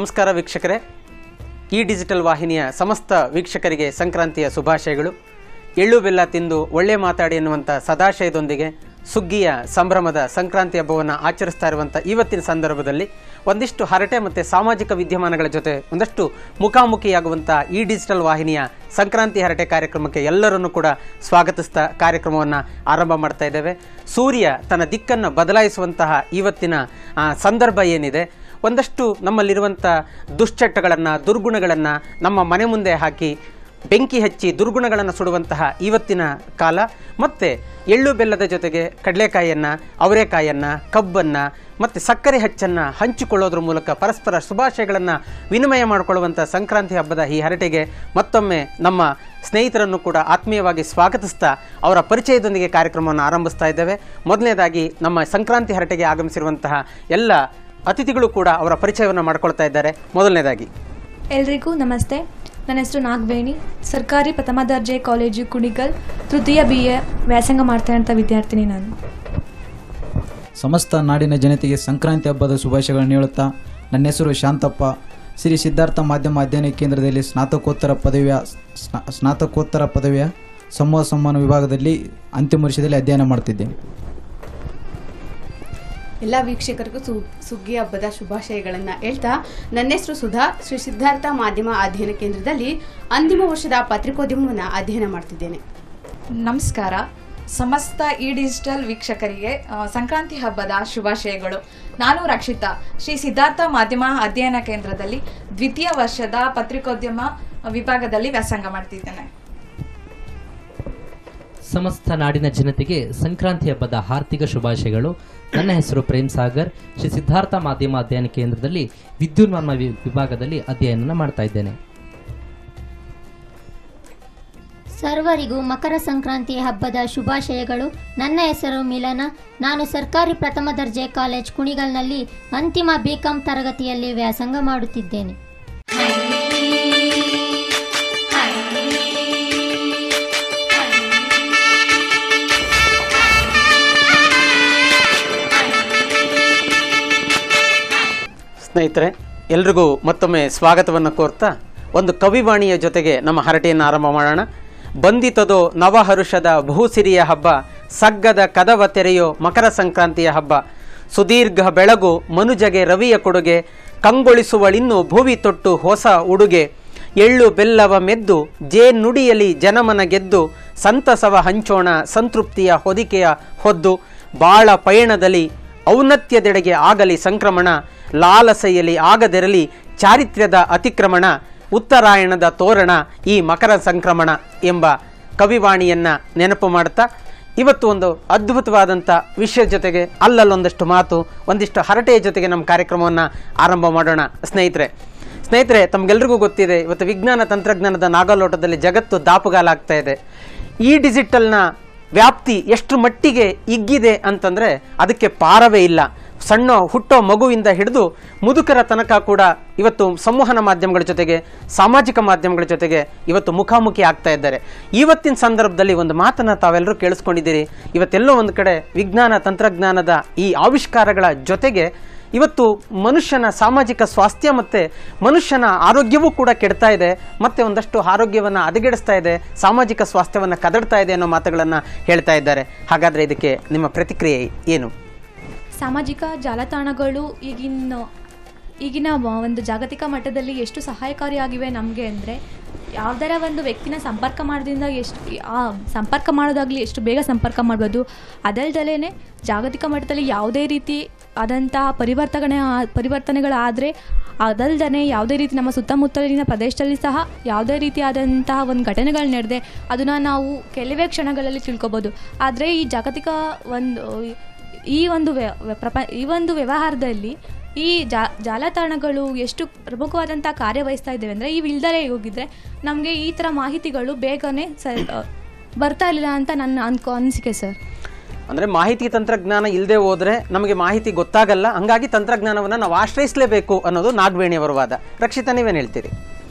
ನಮಸ್ಕಾರ ವೀಕ್ಷಕರೇ ಈ ಡಿಜಿಟಲ್ ವಾಹಿನಿಯ ಸಮಸ್ತ ವೀಕ್ಷಕರಿಗೆ ಸಂಕ್ರಾಂತಿಯ ಶುಭಾಶಯಗಳು ಎಳ್ಳು ಬೆಲ್ಲ ತಿಂದು ಒಳ್ಳೆ ಮಾತಾಡಿ ಎನ್ನುವಂಥ ಸದಾಶಯದೊಂದಿಗೆ ಸುಗ್ಗಿಯ ಸಂಭ್ರಮದ ಸಂಕ್ರಾಂತಿ ಹಬ್ಬವನ್ನು ಆಚರಿಸ್ತಾ ಇರುವಂಥ ಇವತ್ತಿನ ಸಂದರ್ಭದಲ್ಲಿ ಒಂದಿಷ್ಟು ಹರಟೆ ಮತ್ತು ಸಾಮಾಜಿಕ ವಿದ್ಯಮಾನಗಳ ಜೊತೆ ಒಂದಷ್ಟು ಮುಖಾಮುಖಿಯಾಗುವಂಥ ಈ ಡಿಜಿಟಲ್ ವಾಹಿನಿಯ ಸಂಕ್ರಾಂತಿ ಹರಟೆ ಕಾರ್ಯಕ್ರಮಕ್ಕೆ ಎಲ್ಲರನ್ನೂ ಕೂಡ ಸ್ವಾಗತಿಸ್ತಾ ಕಾರ್ಯಕ್ರಮವನ್ನು ಆರಂಭ ಮಾಡ್ತಾ ಇದ್ದೇವೆ ಸೂರ್ಯ ತನ್ನ ದಿಕ್ಕನ್ನು ಬದಲಾಯಿಸುವಂತಹ ಇವತ್ತಿನ ಆ, ಸಂದರ್ಭ ಏನಿದೆ ಒಂದಷ್ಟು ನಮ್ಮಲ್ಲಿರುವಂಥ ದುಶ್ಚಟಗಳನ್ನು ದುರ್ಗುಣಗಳನ್ನು ನಮ್ಮ ಮನೆ ಮುಂದೆ ಹಾಕಿ ಬೆಂಕಿ ಹಚ್ಚಿ ದುರ್ಗುಣಗಳನ್ನು ಸುಡುವಂತಹ ಇವತ್ತಿನ ಕಾಲ ಮತ್ತು ಎಳ್ಳು ಬೆಲ್ಲದ ಜೊತೆಗೆ ಕಡಲೆಕಾಯಿಯನ್ನು ಅವರೆಕಾಯನ್ನು ಕಬ್ಬನ್ನು ಮತ್ತು ಸಕ್ಕರೆ ಹಚ್ಚನ್ನು ಹಂಚಿಕೊಳ್ಳೋದ್ರ ಮೂಲಕ ಪರಸ್ಪರ ಶುಭಾಶಯಗಳನ್ನು ವಿನಿಮಯ ಮಾಡಿಕೊಳ್ಳುವಂಥ ಸಂಕ್ರಾಂತಿ ಹಬ್ಬದ ಈ ಹರಟೆಗೆ ಮತ್ತೊಮ್ಮೆ ನಮ್ಮ ಸ್ನೇಹಿತರನ್ನು ಕೂಡ ಆತ್ಮೀಯವಾಗಿ ಸ್ವಾಗತಿಸ್ತಾ ಅವರ ಪರಿಚಯದೊಂದಿಗೆ ಕಾರ್ಯಕ್ರಮವನ್ನು ಆರಂಭಿಸ್ತಾ ಇದ್ದೇವೆ ಮೊದಲನೇದಾಗಿ ನಮ್ಮ ಸಂಕ್ರಾಂತಿ ಹರಟೆಗೆ ಆಗಮಿಸಿರುವಂತಹ ಎಲ್ಲ ಅತಿಥಿಗಳು ಕೂಡ ಅವರ ಪರಿಚಯವನ್ನು ಮಾಡ್ಕೊಳ್ತಾ ಇದ್ದಾರೆ ಮೊದಲನೇದಾಗಿ ಎಲ್ರಿಗೂ ನಮಸ್ತೆ ನನ್ನ ಹೆಸರು ನಾಗವೇಣಿ ಸರ್ಕಾರಿ ಪ್ರಥಮ ದರ್ಜೆ ಕಾಲೇಜು ಕುಣಿಗಲ್ ತೃತೀಯ ಬಿ ಎ ವ್ಯಾಸಂಗ ಮಾಡ್ತಾ ಅಂತ ವಿದ್ಯಾರ್ಥಿನಿ ನಾನು ಸಮಸ್ತ ನಾಡಿನ ಜನತೆಗೆ ಸಂಕ್ರಾಂತಿ ಹಬ್ಬದ ಶುಭಾಶಯಗಳನ್ನು ಹೇಳುತ್ತಾ ನನ್ನ ಹೆಸರು ಶಾಂತಪ್ಪ ಶ್ರೀ ಸಿದ್ಧಾರ್ಥ ಮಾಧ್ಯಮ ಅಧ್ಯಯನ ಕೇಂದ್ರದಲ್ಲಿ ಸ್ನಾತಕೋತ್ತರ ಪದವಿಯ ಸ್ನಾ- ಸ್ನಾತಕೋತ್ತರ ಪದವಿಯ ಸಮೂಹ ಸಂವಹನ ವಿಭಾಗದಲ್ಲಿ ಅಂತಿಮ ವರ್ಷದಲ್ಲಿ ಅಧ್ಯಯನ ಮಾಡ್ತಿದ್ದೇನೆ ಎಲ್ಲ ವೀಕ್ಷಕರಿಗೂ ಸು ಸುಗ್ಗಿ ಹಬ್ಬದ ಶುಭಾಶಯಗಳನ್ನು ಹೇಳ್ತಾ ನನ್ನ ಹೆಸರು ಸುಧಾ ಶ್ರೀ ಸಿದ್ಧಾರ್ಥ ಮಾಧ್ಯಮ ಅಧ್ಯಯನ ಕೇಂದ್ರದಲ್ಲಿ ಅಂತಿಮ ವರ್ಷದ ಪತ್ರಿಕೋದ್ಯಮವನ್ನು ಅಧ್ಯಯನ ಮಾಡ್ತಿದ್ದೇನೆ ನಮಸ್ಕಾರ ಸಮಸ್ತ ಈ ಡಿಜಿಟಲ್ ವೀಕ್ಷಕರಿಗೆ ಆ, ಸಂಕ್ರಾಂತಿ ಹಬ್ಬದ ಶುಭಾಶಯಗಳು ನಾನು ರಕ್ಷಿತಾ ಶ್ರೀ ಸಿದ್ಧಾರ್ಥ ಮಾಧ್ಯಮ ಅಧ್ಯಯನ ಕೇಂದ್ರದಲ್ಲಿ ದ್ವಿತೀಯ ವರ್ಷದ ಪತ್ರಿಕೋದ್ಯಮ ವಿಭಾಗದಲ್ಲಿ ವ್ಯಾಸಂಗ ಮಾಡ್ತಿದ್ದೇನೆ ಸಮಸ್ತ ನಾಡಿನ ಜನತೆಗೆ ಸಂಕ್ರಾಂತಿ ಹಬ್ಬದ ಆರ್ಥಿಕ ಶುಭಾಶಯಗಳು ನನ್ನ ಹೆಸರು ಪ್ರೇಮ್ ಸಾಗರ್ ಶ್ರೀ ಸಿದ್ಧಾರ್ಥ ಮಾಧ್ಯಮ ಅಧ್ಯಯನ ಕೇಂದ್ರದಲ್ಲಿ ವಿದ್ಯುನ್ಮಾನ ವಿ- ವಿಭಾಗದಲ್ಲಿ ಅಧ್ಯಯನ ಮಾಡ್ತಾ ಇದ್ದೇನೆ ಸರ್ವರಿಗೂ ಮಕರ ಸಂಕ್ರಾಂತಿ ಹಬ್ಬದ ಶುಭಾಶಯಗಳು ನನ್ನ ಹೆಸರು ಮಿಲನ ನಾನು ಸರ್ಕಾರಿ ಪ್ರಥಮ ದರ್ಜೆ ಕಾಲೇಜ್ ಕುಣಿಗಲ್ನಲ್ಲಿ ಅಂತಿಮ ಬಿಕಾಂ ತರಗತಿಯಲ್ಲಿ ವ್ಯಾಸಂಗ ಮಾಡುತ್ತಿದ್ದೇನೆ ಸ್ನೇಹಿತರೆ ಎಲ್ರಿಗೂ ಮತ್ತೊಮ್ಮೆ ಸ್ವಾಗತವನ್ನು ಕೋರ್ತಾ ಒಂದು ಕವಿವಾಣಿಯ ಜೊತೆಗೆ ನಮ್ಮ ಹರಟೆಯನ್ನು ಆರಂಭ ಮಾಡೋಣ ಬಂದಿತದೋ ನವಹರುಷದ ಬಹುಸಿರಿಯ ಹಬ್ಬ ಸಗ್ಗದ ಕದವ ತೆರೆಯೋ ಮಕರ ಸಂಕ್ರಾಂತಿಯ ಹಬ್ಬ ಸುದೀರ್ಘ ಬೆಳಗು ಮನುಜಗೆ ರವಿಯ ಕೊಡುಗೆ ಕಂಗೊಳಿಸುವಳಿನ್ನು ಭುವಿ ತೊಟ್ಟು ಹೊಸ ಉಡುಗೆ ಎಳ್ಳು ಬೆಲ್ಲವ ಮೆದ್ದು ಜೇನುಡಿಯಲಿ ಜನಮನ ಗೆದ್ದು ಸಂತಸವ ಹಂಚೋಣ ಸಂತೃಪ್ತಿಯ ಹೊದಿಕೆಯ ಹೊದ್ದು ಬಾಳ ಪಯಣದಲ್ಲಿ ಔನ್ನತ್ಯದೆಡೆಗೆ ಆಗಲಿ ಸಂಕ್ರಮಣ ಲಾಲಸೆಯಲ್ಲಿ ಆಗದಿರಲಿ ಚಾರಿತ್ರ್ಯದ ಅತಿಕ್ರಮಣ ಉತ್ತರಾಯಣದ ತೋರಣ ಈ ಮಕರ ಸಂಕ್ರಮಣ ಎಂಬ ಕವಿವಾಣಿಯನ್ನು ನೆನಪು ಮಾಡ್ತಾ ಇವತ್ತು ಒಂದು ಅದ್ಭುತವಾದಂಥ ವಿಷಯದ ಜೊತೆಗೆ ಅಲ್ಲಲ್ಲೊಂದಷ್ಟು ಮಾತು ಒಂದಿಷ್ಟು ಹರಟೆಯ ಜೊತೆಗೆ ನಮ್ಮ ಕಾರ್ಯಕ್ರಮವನ್ನು ಆರಂಭ ಮಾಡೋಣ ಸ್ನೇಹಿತರೆ ಸ್ನೇಹಿತರೆ ತಮಗೆಲ್ರಿಗೂ ಗೊತ್ತಿದೆ ಇವತ್ತು ವಿಜ್ಞಾನ ತಂತ್ರಜ್ಞಾನದ ನಾಗಲೋಟದಲ್ಲಿ ಜಗತ್ತು ದಾಪುಗಾಲಾಗ್ತಾ ಇದೆ ಈ ಡಿಜಿಟಲ್ನ ವ್ಯಾಪ್ತಿ ಎಷ್ಟು ಮಟ್ಟಿಗೆ ಇಗ್ಗಿದೆ ಅಂತಂದರೆ ಅದಕ್ಕೆ ಪಾರವೇ ಇಲ್ಲ ಸಣ್ಣ ಹುಟ್ಟೋ ಮಗುವಿಂದ ಹಿಡಿದು ಮುದುಕರ ತನಕ ಕೂಡ ಇವತ್ತು ಸಂವಹನ ಮಾಧ್ಯಮಗಳ ಜೊತೆಗೆ ಸಾಮಾಜಿಕ ಮಾಧ್ಯಮಗಳ ಜೊತೆಗೆ ಇವತ್ತು ಮುಖಾಮುಖಿ ಆಗ್ತಾ ಇದ್ದಾರೆ ಇವತ್ತಿನ ಸಂದರ್ಭದಲ್ಲಿ ಒಂದು ಮಾತನ್ನು ತಾವೆಲ್ಲರೂ ಕೇಳಿಸ್ಕೊಂಡಿದ್ದೀರಿ ಇವತ್ತೆಲ್ಲೋ ಒಂದು ಕಡೆ ವಿಜ್ಞಾನ ತಂತ್ರಜ್ಞಾನದ ಈ ಆವಿಷ್ಕಾರಗಳ ಜೊತೆಗೆ ಇವತ್ತು ಮನುಷ್ಯನ ಸಾಮಾಜಿಕ ಸ್ವಾಸ್ಥ್ಯ ಮತ್ತು ಮನುಷ್ಯನ ಆರೋಗ್ಯವೂ ಕೂಡ ಕೆಡ್ತಾ ಇದೆ ಮತ್ತು ಒಂದಷ್ಟು ಆರೋಗ್ಯವನ್ನು ಹದಗೆಡಿಸ್ತಾ ಇದೆ ಸಾಮಾಜಿಕ ಸ್ವಾಸ್ಥ್ಯವನ್ನು ಕದಡ್ತಾ ಇದೆ ಅನ್ನೋ ಮಾತುಗಳನ್ನು ಹೇಳ್ತಾ ಇದ್ದಾರೆ ಹಾಗಾದರೆ ಇದಕ್ಕೆ ನಿಮ್ಮ ಪ್ರತಿಕ್ರಿಯೆ ಏನು ಸಾಮಾಜಿಕ ಜಾಲತಾಣಗಳು ಈಗಿನ ಈಗಿನ ಮ- ಒಂದು ಜಾಗತಿಕ ಮಟ್ಟದಲ್ಲಿ ಎಷ್ಟು ಸಹಾಯಕಾರಿಯಾಗಿವೆ ನಮಗೆ ಅಂದರೆ ಯಾವುದರ ಒಂದು ವ್ಯಕ್ತಿನ ಸಂಪರ್ಕ ಮಾಡೋದ್ರಿಂದ ಎಷ್ಟು ಆ ಸಂಪರ್ಕ ಮಾಡೋದಾಗಲಿ ಎಷ್ಟು ಬೇಗ ಸಂಪರ್ಕ ಮಾಡ್ಬೋದು ಅದಲ್ದಲೇ ಜಾಗತಿಕ ಮಟ್ಟದಲ್ಲಿ ಯಾವುದೇ ರೀತಿ ಆದಂತಹ ಪರಿವರ್ತನೆ ಆ- ಪರಿವರ್ತನೆಗಳಾದರೆ ಅದಲ್ದೇ ಯಾವುದೇ ರೀತಿ ನಮ್ಮ ಸುತ್ತಮುತ್ತಲಿನ ಪ್ರದೇಶದಲ್ಲಿ ಸಹ ಯಾವುದೇ ರೀತಿಯಾದಂತಹ ಒಂದು ಘಟನೆಗಳು ನಡೆದೆ ಅದನ್ನು ನಾವು ಕೆಲವೇ ಕ್ಷಣಗಳಲ್ಲಿ ತಿಳ್ಕೊಬೋದು ಆದರೆ ಈ ಜಾಗತಿಕ ಒಂದು ಈ ಒಂದು ವ್ಯ- ವ್ಯ- ಪ್ರಪ ಈ ಒಂದು ವ್ಯವಹಾರದಲ್ಲಿ ಈ ಜಾ ಜಾಲತಾಣಗಳು ಎಷ್ಟು ಪ್ರಮುಖವಾದಂಥ ಕಾರ್ಯವಹಿಸ್ತಾ ಇದ್ದೇವೆ ಅಂದರೆ ಇವು ಇಲ್ದಲೇ ಹೋಗಿದ್ರೆ ನಮಗೆ ಈ ಥರ ಮಾಹಿತಿಗಳು ಬೇಗನೆ ಸ ಬರ್ತಾ ಇರಲಿಲ್ಲ ಅಂತ ನನ್ನ ಅನ್ಕೋ ಅನಿಸಿಕೆ ಸರ್ ಅಂದರೆ ಮಾಹಿತಿ ತಂತ್ರಜ್ಞಾನ ಇಲ್ಲದೆ ಹೋದರೆ ನಮಗೆ ಮಾಹಿತಿ ಗೊತ್ತಾಗಲ್ಲ ಹಂಗಾಗಿ ತಂತ್ರಜ್ಞಾನವನ್ನು ನಾವು ಆಶ್ರಯಿಸಲೇಬೇಕು ಅನ್ನೋದು ನಾಗವೇಣಿಯವರ ವಾದ ರಕ್ಷಿತಾ ನೀವೇನು ಹೇಳ್ತೀರಿ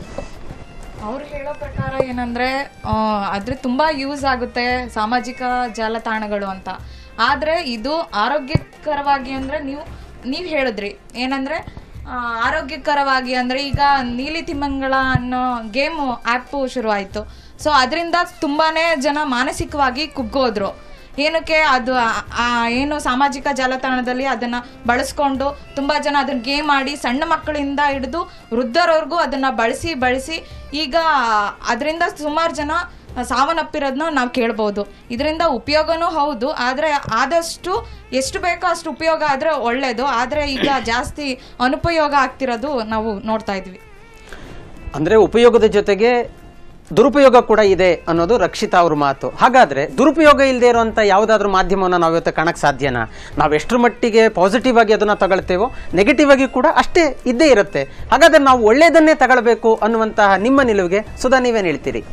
ಅವ್ರು ಹೇಳೋ ಪ್ರಕಾರ ಏನಂದ್ರೆ ಆ, ಆದ್ರೆ ತುಂಬಾ ಯೂಸ್ ಆಗುತ್ತೆ ಸಾಮಾಜಿಕ ಜಾಲತಾಣಗಳು ಅಂತ ಆದ್ರೆ ಇದು ಆರೋಗ್ಯಕರವಾಗಿ ಅಂದ್ರೆ ನೀವು ನೀವು ಹೇಳಿದ್ರಿ ಏನಂದ್ರೆ ಆ, ಆರೋಗ್ಯಕರವಾಗಿ ಅಂದರೆ ಈಗ ನೀಲಿ ತಿಮ್ಮಂಗಳ ಅನ್ನೋ ಗೇಮು ಆ್ಯಪು ಶುರುವಾಯಿತು ಸೊ ಅದರಿಂದ ತುಂಬಾ ಜನ ಮಾನಸಿಕವಾಗಿ ಕುಗ್ಗೋದ್ರು ಏನಕ್ಕೆ ಅದು ಆ- ಆ ಏನು ಸಾಮಾಜಿಕ ಜಾಲತಾಣದಲ್ಲಿ ಅದನ್ನು ಬಳಸ್ಕೊಂಡು ತುಂಬ ಜನ ಅದನ್ನು ಗೇಮ್ ಆಡಿ ಸಣ್ಣ ಮಕ್ಕಳಿಂದ ಹಿಡಿದು ವೃದ್ಧರವರೆಗೂ ಅದನ್ನು ಬಳಸಿ ಬಳಸಿ ಈಗ ಅದರಿಂದ ಸುಮಾರು ಜನ ಸಾವನ್ನಪ್ಪಿರೋದನ್ನ ನಾವು ಕೇಳ್ಬೋದು ಇದರಿಂದ ಉಪಯೋಗನೂ ಹೌದು ಆದರೆ ಆದಷ್ಟು ಎಷ್ಟು ಬೇಕೋ ಅಷ್ಟು ಉಪಯೋಗ ಆದರೆ ಒಳ್ಳೆಯದು ಆದರೆ ಈಗ ಜಾಸ್ತಿ ಅನುಪಯೋಗ ಆಗ್ತಿರೋದು ನಾವು ನೋಡ್ತಾ ಇದ್ವಿ ಅಂದರೆ ಉಪಯೋಗದ ಜೊತೆಗೆ ದುರುಪಯೋಗ ಕೂಡ ಇದೆ ಅನ್ನೋದು ರಕ್ಷಿತಾ ಅವ್ರ ಮಾತು ಹಾಗಾದರೆ ದುರುಪಯೋಗ ಇಲ್ಲದೆ ಇರುವಂಥ ಯಾವುದಾದ್ರೂ ಮಾಧ್ಯಮವನ್ನು ನಾವು ಇವತ್ತು ಕಾಣಕ್ಕೆ ಸಾಧ್ಯನಾ ನಾವು ಎಷ್ಟರ ಮಟ್ಟಿಗೆ ಪಾಸಿಟಿವ್ ಆಗಿ ಅದನ್ನು ತಗೊಳ್ತೇವೋ ನೆಗೆಟಿವ್ ಆಗಿ ಕೂಡ ಅಷ್ಟೇ ಇದ್ದೇ ಇರುತ್ತೆ ಹಾಗಾದರೆ ನಾವು ಒಳ್ಳೆಯದನ್ನೇ ತಗೊಳ್ಬೇಕು ಅನ್ನುವಂತಹ ನಿಮ್ಮ ನಿಲುವಿಗೆ ಸುಧಾ ನೀವೇನು ಹೇಳ್ತೀರಿ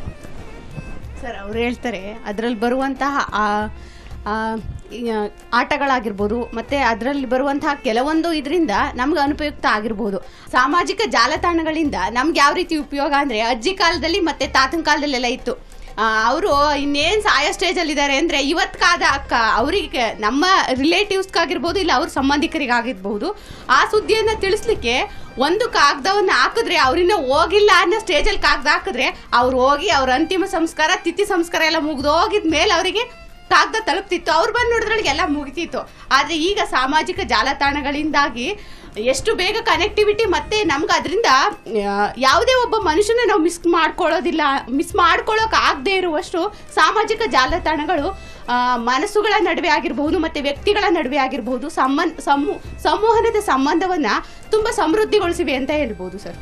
ಸರ್ ಅವ್ರು ಹೇಳ್ತಾರೆ ಅದರಲ್ಲಿ ಬರುವಂತಹ ಆ ಆ, ಈ, ಆ, ಆಟಗಳಾಗಿರ್ಬೋದು ಮತ್ತು ಅದರಲ್ಲಿ ಬರುವಂತಹ ಕೆಲವೊಂದು ಇದರಿಂದ ನಮ್ಗೆ ಅನುಪಯುಕ್ತ ಆಗಿರ್ಬೋದು ಸಾಮಾಜಿಕ ಜಾಲತಾಣಗಳಿಂದ ನಮ್ಗೆ ಯಾವ ರೀತಿ ಉಪಯೋಗ ಅಂದರೆ ಅಜ್ಜಿ ಕಾಲದಲ್ಲಿ ಮತ್ತು ತಾತನ ಕಾಲದಲ್ಲೆಲ್ಲ ಇತ್ತು ಅವರು ಇನ್ನೇನು ಸಾಯೋ ಸ್ಟೇಜಲ್ಲಿದ್ದಾರೆ ಅಂದರೆ ಇವತ್ತು ಕಾದ ಅಕ್ಕ ಅವರಿಗೆ ನಮ್ಮ ರಿಲೇಟಿವ್ಸ್ಗಾಗಿರ್ಬೋದು ಇಲ್ಲ ಅವ್ರ ಸಂಬಂಧಿಕರಿಗಾಗಿರ್ಬೋದು ಆ ಸುದ್ದಿಯನ್ನು ತಿಳಿಸ್ಲಿಕ್ಕೆ ಒಂದು ಕಾಗದವನ್ನು ಹಾಕಿದ್ರೆ ಅವ್ರಿನ್ನ ಹೋಗಿಲ್ಲ ಅನ್ನೋ ಸ್ಟೇಜಲ್ಲಿ ಕಾಗದ ಹಾಕಿದ್ರೆ ಅವ್ರು ಹೋಗಿ ಅವ್ರ ಅಂತಿಮ ಸಂಸ್ಕಾರ ತಿಥಿ ಸಂಸ್ಕಾರ ಎಲ್ಲ ಮುಗಿದು ಹೋಗಿದ ಮೇಲೆ ಅವರಿಗೆ ಕಾಗದ ತಲುಪ್ತಿತ್ತು ಅವ್ರು ಬಂದು ನೋಡಿದ್ರೊಳಗೆ ಎಲ್ಲ ಮುಗಿತಿತ್ತು ಆದರೆ ಈಗ ಸಾಮಾಜಿಕ ಜಾಲತಾಣಗಳಿಂದಾಗಿ ಎಷ್ಟು ಬೇಗ ಕನೆಕ್ಟಿವಿಟಿ ಮತ್ತೆ ನಮ್ಗೆ ಅದರಿಂದ ಯಾವುದೇ ಒಬ್ಬ ಮನುಷ್ಯನ ನಾವು ಮಿಸ್ ಮಾಡ್ಕೊಳ್ಳೋದಿಲ್ಲ ಮಿಸ್ ಮಾಡ್ಕೊಳ್ಳೋಕೆ ಆಗದೆ ಇರುವಷ್ಟು ಸಾಮಾಜಿಕ ಜಾಲತಾಣಗಳು ಆ, ಮನಸ್ಸುಗಳ ನಡುವೆ ಆಗಿರಬಹುದು ಮತ್ತು ವ್ಯಕ್ತಿಗಳ ನಡುವೆ ಆಗಿರಬಹುದು ಸಂಬಂಧ ಸಮೂ ಸಂವಹನದ ಸಂಬಂಧವನ್ನು ತುಂಬ ಸಮೃದ್ಧಿಗೊಳಿಸಿವೆ ಅಂತ ಹೇಳ್ಬೋದು ಸರ್